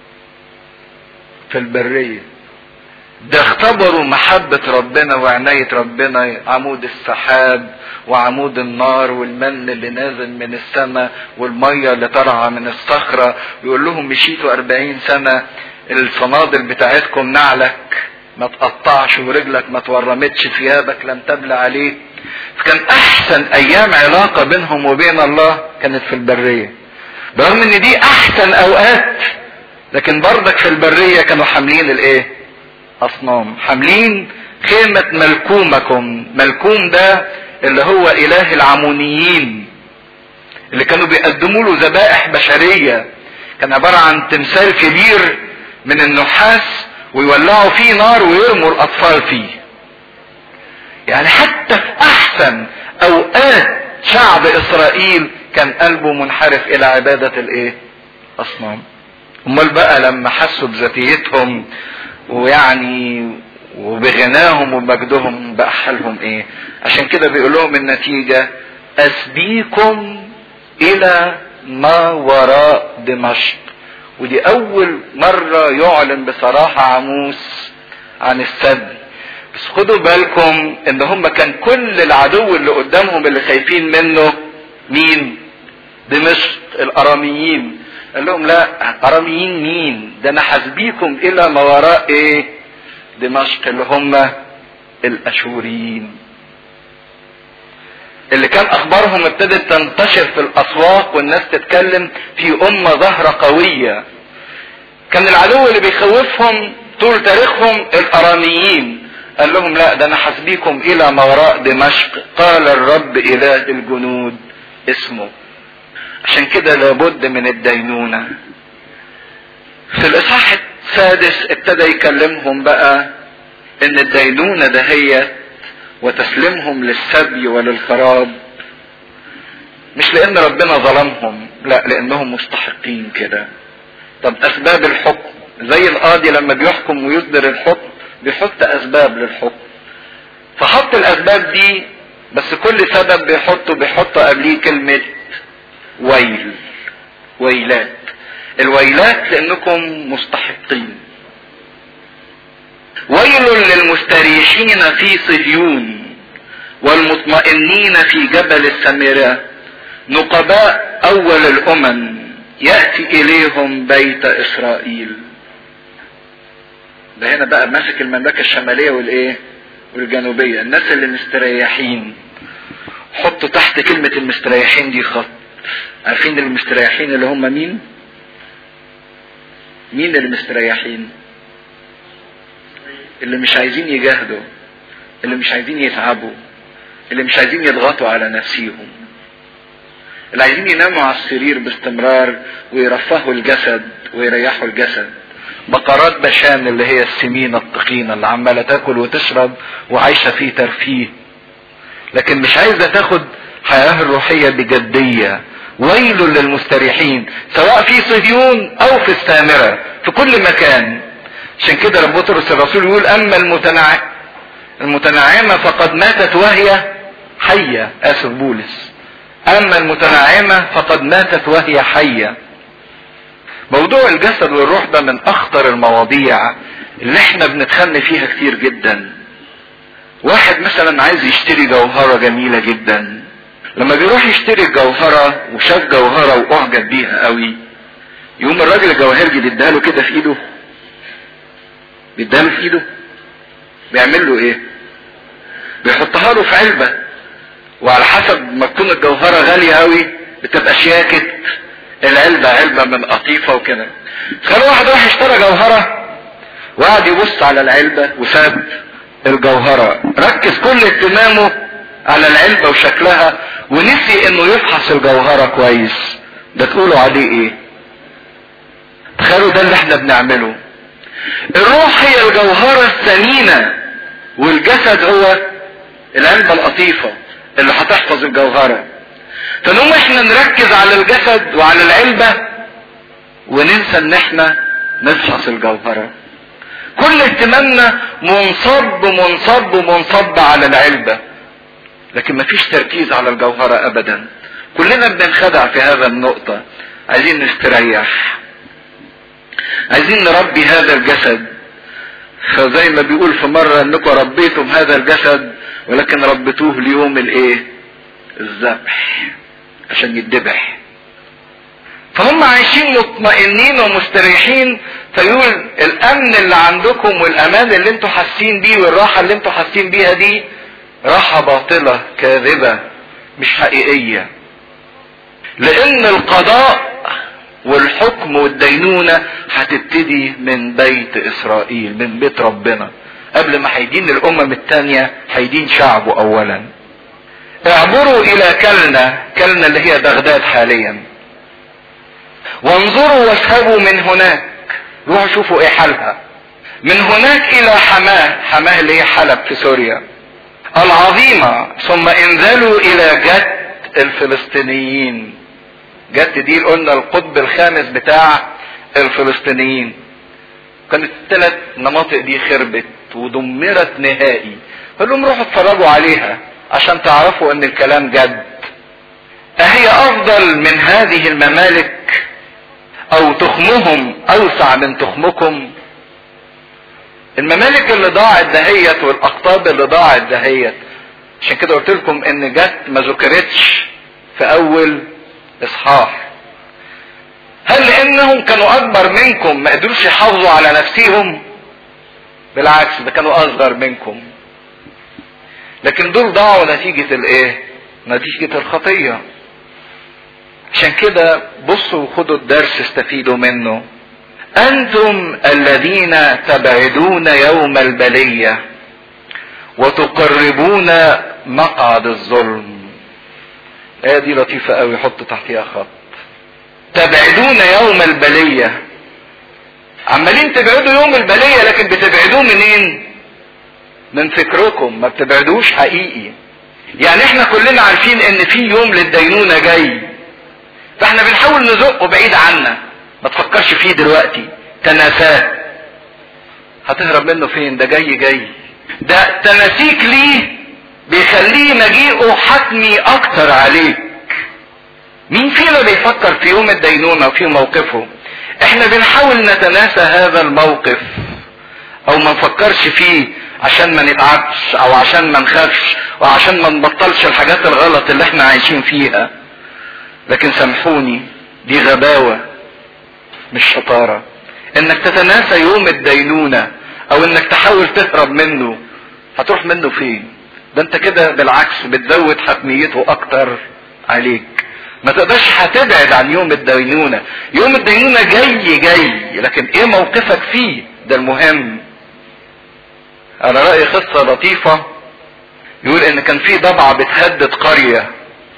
في البرية ده اختبروا محبة ربنا وعناية ربنا عمود السحاب وعمود النار والمن اللي نازل من السماء والمية اللي طالعة من الصخرة يقول لهم مشيتوا أربعين سنة الصنادل بتاعتكم نعلك ما تقطعش ورجلك ما تورمتش ثيابك لم تبلى عليه فكان احسن ايام علاقة بينهم وبين الله كانت في البرية برغم ان دي احسن اوقات لكن برضك في البرية كانوا حاملين الايه اصنام حاملين خيمة ملكومكم ملكوم ده اللي هو اله العمونيين اللي كانوا بيقدموا له ذبائح بشرية كان عبارة عن تمثال كبير من النحاس ويولعوا فيه نار ويرموا الاطفال فيه يعني حتى في احسن اوقات شعب اسرائيل كان قلبه منحرف الى عبادة الايه اصنام امال بقى لما حسوا بذاتيتهم ويعني وبغناهم ومجدهم بقى حالهم ايه عشان كده بيقول لهم النتيجة اسبيكم الى ما وراء دمشق ودي اول مرة يعلن بصراحة عموس عن السد بس خدوا بالكم ان هم كان كل العدو اللي قدامهم اللي خايفين منه مين دمشق الاراميين قال لهم لا اراميين مين ده انا حاسبيكم الى ما وراء ايه دمشق اللي هم الاشوريين اللي كان اخبارهم ابتدت تنتشر في الاسواق والناس تتكلم في امة ظاهرة قوية كان العدو اللي بيخوفهم طول تاريخهم الاراميين قال لهم لا ده انا حاسبيكم الى ما وراء دمشق قال الرب اله الجنود اسمه عشان كده لابد من الدينونة في الاصحاح السادس ابتدى يكلمهم بقى ان الدينونة دهيت وتسليمهم للسبي وللخراب مش لان ربنا ظلمهم لا لانهم مستحقين كده طب اسباب الحكم زي القاضي لما بيحكم ويصدر الحكم بيحط اسباب للحكم فحط الاسباب دي بس كل سبب بيحطه بيحط قبليه كلمة ويل ويلات الويلات لانكم مستحقين ويل للمستريحين في صهيون والمطمئنين في جبل السامرة نقباء اول الامم يأتي اليهم بيت اسرائيل ده هنا بقى ماسك المملكة الشمالية والايه والجنوبية الناس اللي مستريحين حطوا تحت كلمة المستريحين دي خط عارفين المستريحين اللي هم مين مين اللي مستريحين اللي مش عايزين يجاهدوا اللي مش عايزين يتعبوا اللي مش عايزين يضغطوا على نفسيهم اللي عايزين يناموا على السرير باستمرار ويرفهوا الجسد ويريحوا الجسد بقرات بشان اللي هي السمينة التخينة اللي عمالة تاكل وتشرب وعايشة في ترفيه لكن مش عايزة تاخد حياة الروحية بجدية ويل للمستريحين سواء في صهيون او في السامرة في كل مكان عشان كده رب بطرس الرسول يقول اما المتنع... المتنعمة فقد ماتت وهي حية اسف بولس اما المتنعمة فقد ماتت وهي حية موضوع الجسد والروح ده من اخطر المواضيع اللي احنا بنتخن فيها كتير جدا واحد مثلا عايز يشتري جوهرة جميلة جدا لما بيروح يشتري الجوهرة وشاف جوهرة واعجب بيها قوي يقوم الراجل الجواهرجي بيديها له كده في ايده بيديها له في ايده بيعمل له ايه بيحطها له في علبة وعلى حسب ما تكون الجوهرة غالية قوي بتبقى شياكة العلبة علبة من قطيفة وكده تخيل واحد راح اشترى جوهرة وقعد يبص على العلبة وساب الجوهرة ركز كل اهتمامه على العلبة وشكلها ونسي انه يفحص الجوهرة كويس ده تقولوا عليه ايه تخيلوا ده اللي احنا بنعمله الروح هي الجوهرة الثمينة والجسد هو العلبة القطيفة اللي هتحفظ الجوهرة فنقوم احنا نركز على الجسد وعلى العلبة وننسى ان احنا نفحص الجوهرة كل اهتمامنا منصب منصب منصب على العلبة لكن مفيش تركيز على الجوهرة ابدا كلنا بننخدع في هذا النقطة عايزين نستريح عايزين نربي هذا الجسد فزي ما بيقول في مرة انكم ربيتم هذا الجسد ولكن ربيتوه ليوم الايه الذبح عشان يتذبح فهم عايشين مطمئنين ومستريحين فيقول الامن اللي عندكم والامان اللي انتوا حاسين بيه والراحة اللي انتوا حاسين بيها دي راحة باطلة كاذبة مش حقيقية لان القضاء والحكم والدينونة هتبتدي من بيت اسرائيل من بيت ربنا قبل ما هيدين الامم التانية هيدين شعبه اولا اعبروا الى كلنا كلنا اللي هي بغداد حاليا وانظروا واسهبوا من هناك روحوا شوفوا ايه حالها من هناك الى حماه حماه اللي هي حلب في سوريا العظيمة ثم انزلوا الى جت الفلسطينيين جت دي قلنا القطب الخامس بتاع الفلسطينيين كانت الثلاث مناطق دي خربت ودمرت نهائي قال لهم روحوا اتفرجوا عليها عشان تعرفوا ان الكلام جد اهي افضل من هذه الممالك او تخمهم اوسع من تخمكم الممالك اللي ضاعت دهيت والاقطاب اللي ضاعت دهيت عشان كده قلت لكم ان جت ما ذكرتش في اول اصحاح هل لانهم كانوا اكبر منكم ما قدروش يحافظوا على نفسهم بالعكس ده كانوا اصغر منكم لكن دول ضاعوا نتيجة الايه نتيجة الخطية عشان كده بصوا وخدوا الدرس استفيدوا منه انتم الذين تبعدون يوم البلية وتقربون مقعد الظلم الايه دي لطيفة قوي حط تحتيها خط تبعدون يوم البلية عمالين تبعدوا يوم البلية لكن بتبعدوه منين من فكركم ما بتبعدوش حقيقي يعني احنا كلنا عارفين ان في يوم للدينونة جاي فاحنا بنحاول نزقه بعيد عنا ما تفكرش فيه دلوقتي تناساه هتهرب منه فين ده جاي جاي ده تناسيك ليه بيخليه مجيئه حتمي اكتر عليك مين فينا بيفكر في يوم الدينونة وفي موقفه احنا بنحاول نتناسى هذا الموقف او ما نفكرش فيه عشان ما نتعبش او عشان ما نخافش وعشان ما نبطلش الحاجات الغلط اللي احنا عايشين فيها لكن سامحوني دي غباوة مش شطارة انك تتناسى يوم الدينونة او انك تحاول تهرب منه هتروح منه فين ده انت كده بالعكس بتزود حتميته اكتر عليك ما تقدرش هتبعد عن يوم الدينونة يوم الدينونة جاي جاي لكن ايه موقفك فيه ده المهم على رأي قصة لطيفة يقول ان كان في ضبعة بتهدد قرية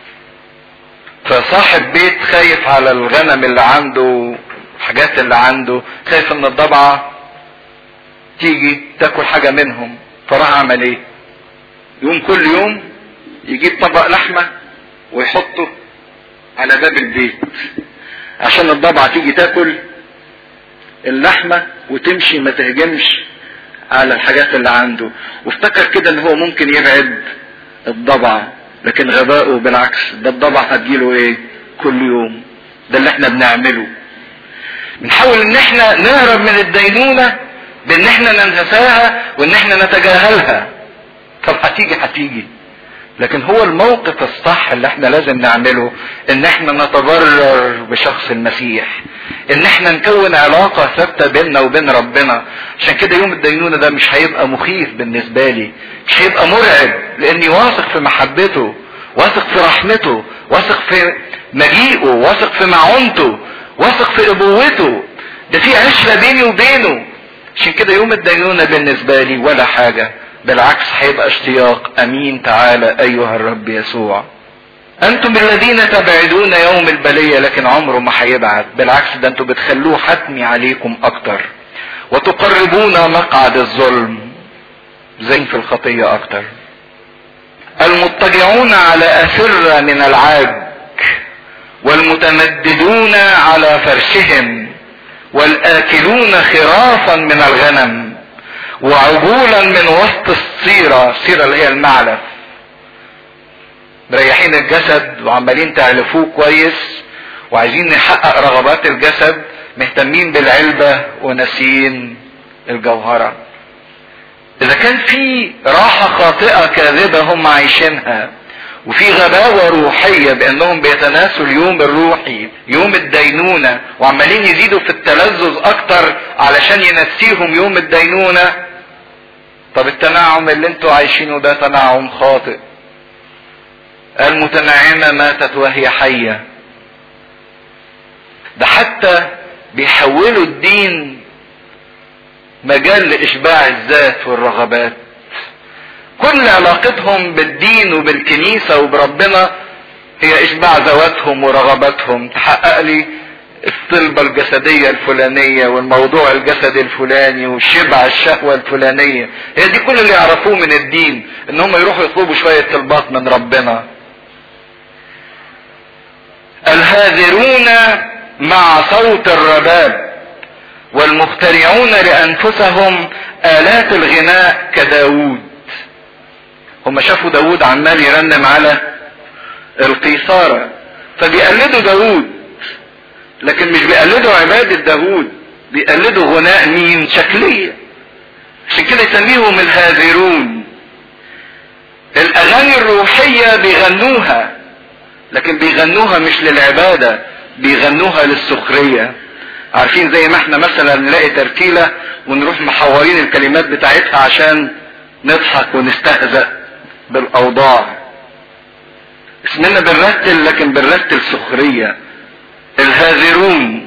فصاحب بيت خايف على الغنم اللي عنده الحاجات اللي عنده خايف ان الضبعة تيجي تاكل حاجة منهم فراح عمل ايه يوم كل يوم يجيب طبق لحمة ويحطه على باب البيت عشان الضبعة تيجي تاكل اللحمة وتمشي ما تهجمش على الحاجات اللي عنده وافتكر كده ان هو ممكن يبعد الضبعة لكن غباؤه بالعكس ده الضبعة هتجيله ايه كل يوم ده اللي احنا بنعمله بنحاول ان احنا نهرب من الدينونة بان احنا ننساها وان احنا نتجاهلها طب هتيجي هتيجي لكن هو الموقف الصح اللي احنا لازم نعمله ان احنا نتضرر بشخص المسيح ان احنا نكون علاقة ثابتة بيننا وبين ربنا عشان كده يوم الدينونة ده مش هيبقى مخيف بالنسبة لي مش هيبقى مرعب لاني واثق في محبته واثق في رحمته واثق في مجيئه واثق في معونته واثق في ابوته ده في عشرة بيني وبينه عشان كده يوم الدينونة بالنسبة لي ولا حاجة بالعكس هيبقى اشتياق امين تعالى ايها الرب يسوع انتم الذين تبعدون يوم البلية لكن عمره ما هيبعد بالعكس ده انتم بتخلوه حتمي عليكم اكتر وتقربون مقعد الظلم زي في الخطية اكتر المضطجعون على اسرة من العاج والمتمددون على فرشهم والاكلون خرافا من الغنم وعجولا من وسط الصيرة الصيرة اللي هي المعلف مريحين الجسد وعمالين تعلفوه كويس وعايزين نحقق رغبات الجسد مهتمين بالعلبة وناسيين الجوهرة اذا كان في راحة خاطئة كاذبة هم عايشينها وفي غباوة روحية بانهم بيتناسوا اليوم الروحي يوم الدينونة وعمالين يزيدوا في التلذذ اكتر علشان ينسيهم يوم الدينونة طب التنعم اللي انتوا عايشينه ده تنعم خاطئ المتنعمة ماتت وهي حية ده حتى بيحولوا الدين مجال لإشباع الذات والرغبات كل علاقتهم بالدين وبالكنيسة وبربنا هي إشباع ذواتهم ورغباتهم تحقق لي الطلبة الجسدية الفلانية والموضوع الجسدي الفلاني والشبع الشهوة الفلانية هي دي كل اللي يعرفوه من الدين ان هم يروحوا يطلبوا شوية طلبات من ربنا الهاذرون مع صوت الرباب والمخترعون لانفسهم الات الغناء كداود هم شافوا داود عمال يرنم على القيصارة فبيقلدوا داود لكن مش بيقلدوا عبادة داود بيقلدوا غناء مين شكلية عشان كده يسميهم الهاذرون الاغاني الروحية بيغنوها لكن بيغنوها مش للعبادة بيغنوها للسخرية عارفين زي ما احنا مثلا نلاقي ترتيلة ونروح محورين الكلمات بتاعتها عشان نضحك ونستهزأ بالاوضاع اسمنا بنرتل لكن بنرتل سخرية الهاذرون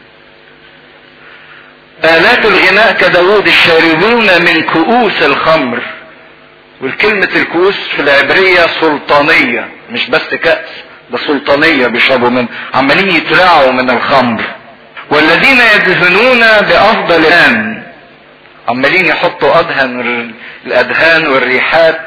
آلات الغناء كداود الشاربون من كؤوس الخمر والكلمة الكؤوس في العبرية سلطانية مش بس كأس ده سلطانية بيشربوا من عمالين يترعوا من الخمر والذين يدهنون بأفضل الآن عمالين يحطوا أدهن الأدهان والريحات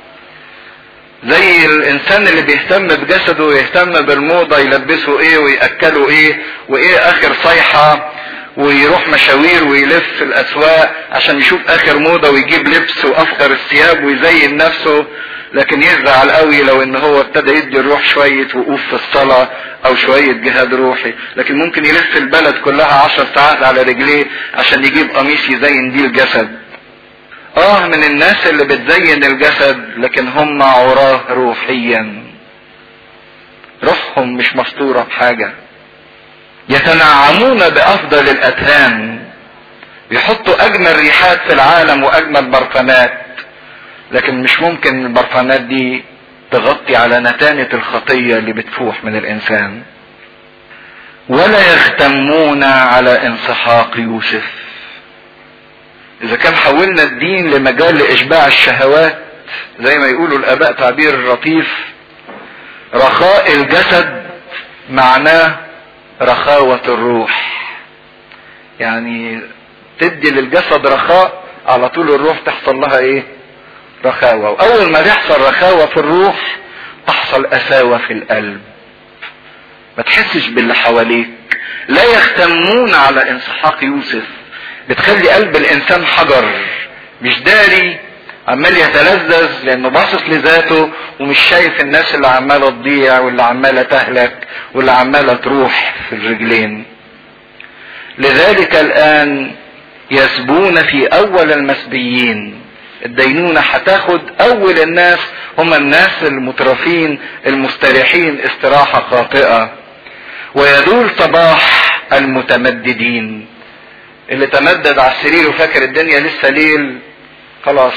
زي الانسان اللي بيهتم بجسده ويهتم بالموضة يلبسه ايه ويأكله ايه وايه اخر صيحة ويروح مشاوير ويلف الاسواق عشان يشوف اخر موضة ويجيب لبس وافخر الثياب ويزين نفسه لكن يزعل قوي لو ان هو ابتدى يدي الروح شوية وقوف في الصلاة او شوية جهاد روحي لكن ممكن يلف البلد كلها عشر ساعات على رجليه عشان يجيب قميص يزين بيه الجسد اه من الناس اللي بتزين الجسد لكن هم عراه روحيا روحهم مش مستورة بحاجة يتنعمون بافضل الاذهان بيحطوا اجمل ريحات في العالم واجمل برفانات لكن مش ممكن البرفانات دي تغطي على نتانة الخطية اللي بتفوح من الانسان ولا يختمون على انسحاق يوسف اذا كان حولنا الدين لمجال لاشباع الشهوات زي ما يقولوا الاباء تعبير اللطيف رخاء الجسد معناه رخاوة الروح يعني تدي للجسد رخاء على طول الروح تحصل لها ايه رخاوة واول ما تحصل رخاوة في الروح تحصل اساوة في القلب ما تحسش باللي حواليك لا يهتمون على انسحاق يوسف بتخلي قلب الانسان حجر مش داري عمال يتلذذ لانه باصص لذاته ومش شايف الناس اللي عماله تضيع واللي عماله تهلك واللي عماله تروح في الرجلين لذلك الان يسبون في اول المسبيين الدينونة هتاخد اول الناس هم الناس المترفين المستريحين استراحة خاطئة ويدول صباح المتمددين اللي تمدد على السرير وفاكر الدنيا لسه ليل خلاص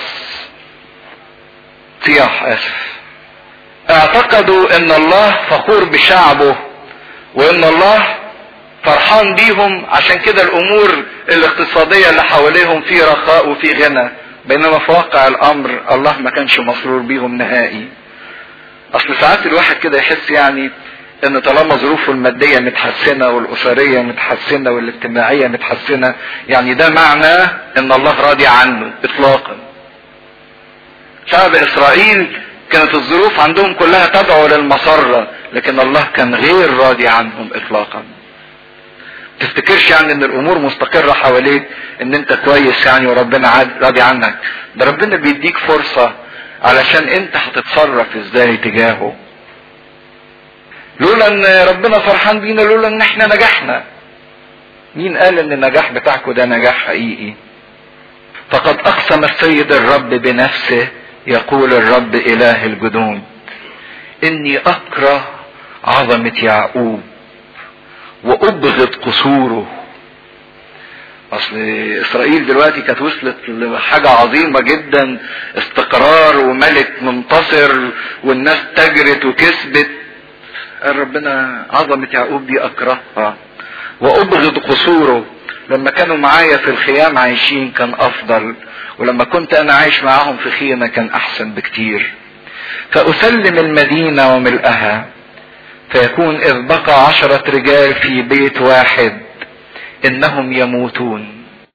صياح اسف اعتقدوا ان الله فخور بشعبه وان الله فرحان بيهم عشان كده الامور الاقتصادية اللي حواليهم في رخاء وفي غنى بينما في واقع الامر الله ما كانش مسرور بيهم نهائي اصل ساعات الواحد كده يحس يعني ان طالما ظروفه المادية متحسنة والاسرية متحسنة والاجتماعية متحسنة يعني ده معناه ان الله راضي عنه اطلاقا شعب اسرائيل كانت الظروف عندهم كلها تدعو للمسرة لكن الله كان غير راضي عنهم اطلاقا تفتكرش يعني ان الامور مستقرة حواليك ان انت كويس يعني وربنا راضي عنك ده ربنا بيديك فرصة علشان انت هتتصرف ازاي تجاهه لولا ان ربنا فرحان بينا لولا ان احنا نجحنا مين قال ان النجاح بتاعكم ده نجاح حقيقي فقد اقسم السيد الرب بنفسه يقول الرب اله الجنود اني اكره عظمة يعقوب وابغض قصوره اصل اسرائيل دلوقتي كانت وصلت لحاجة عظيمة جدا استقرار وملك منتصر والناس تجرت وكسبت قال ربنا عظمة يعقوب دي اكرهها وابغض قصوره لما كانوا معايا في الخيام عايشين كان افضل ولما كنت انا عايش معاهم في خيمة كان احسن بكتير فاسلم المدينة وملئها فيكون اذ بقى عشرة رجال في بيت واحد انهم يموتون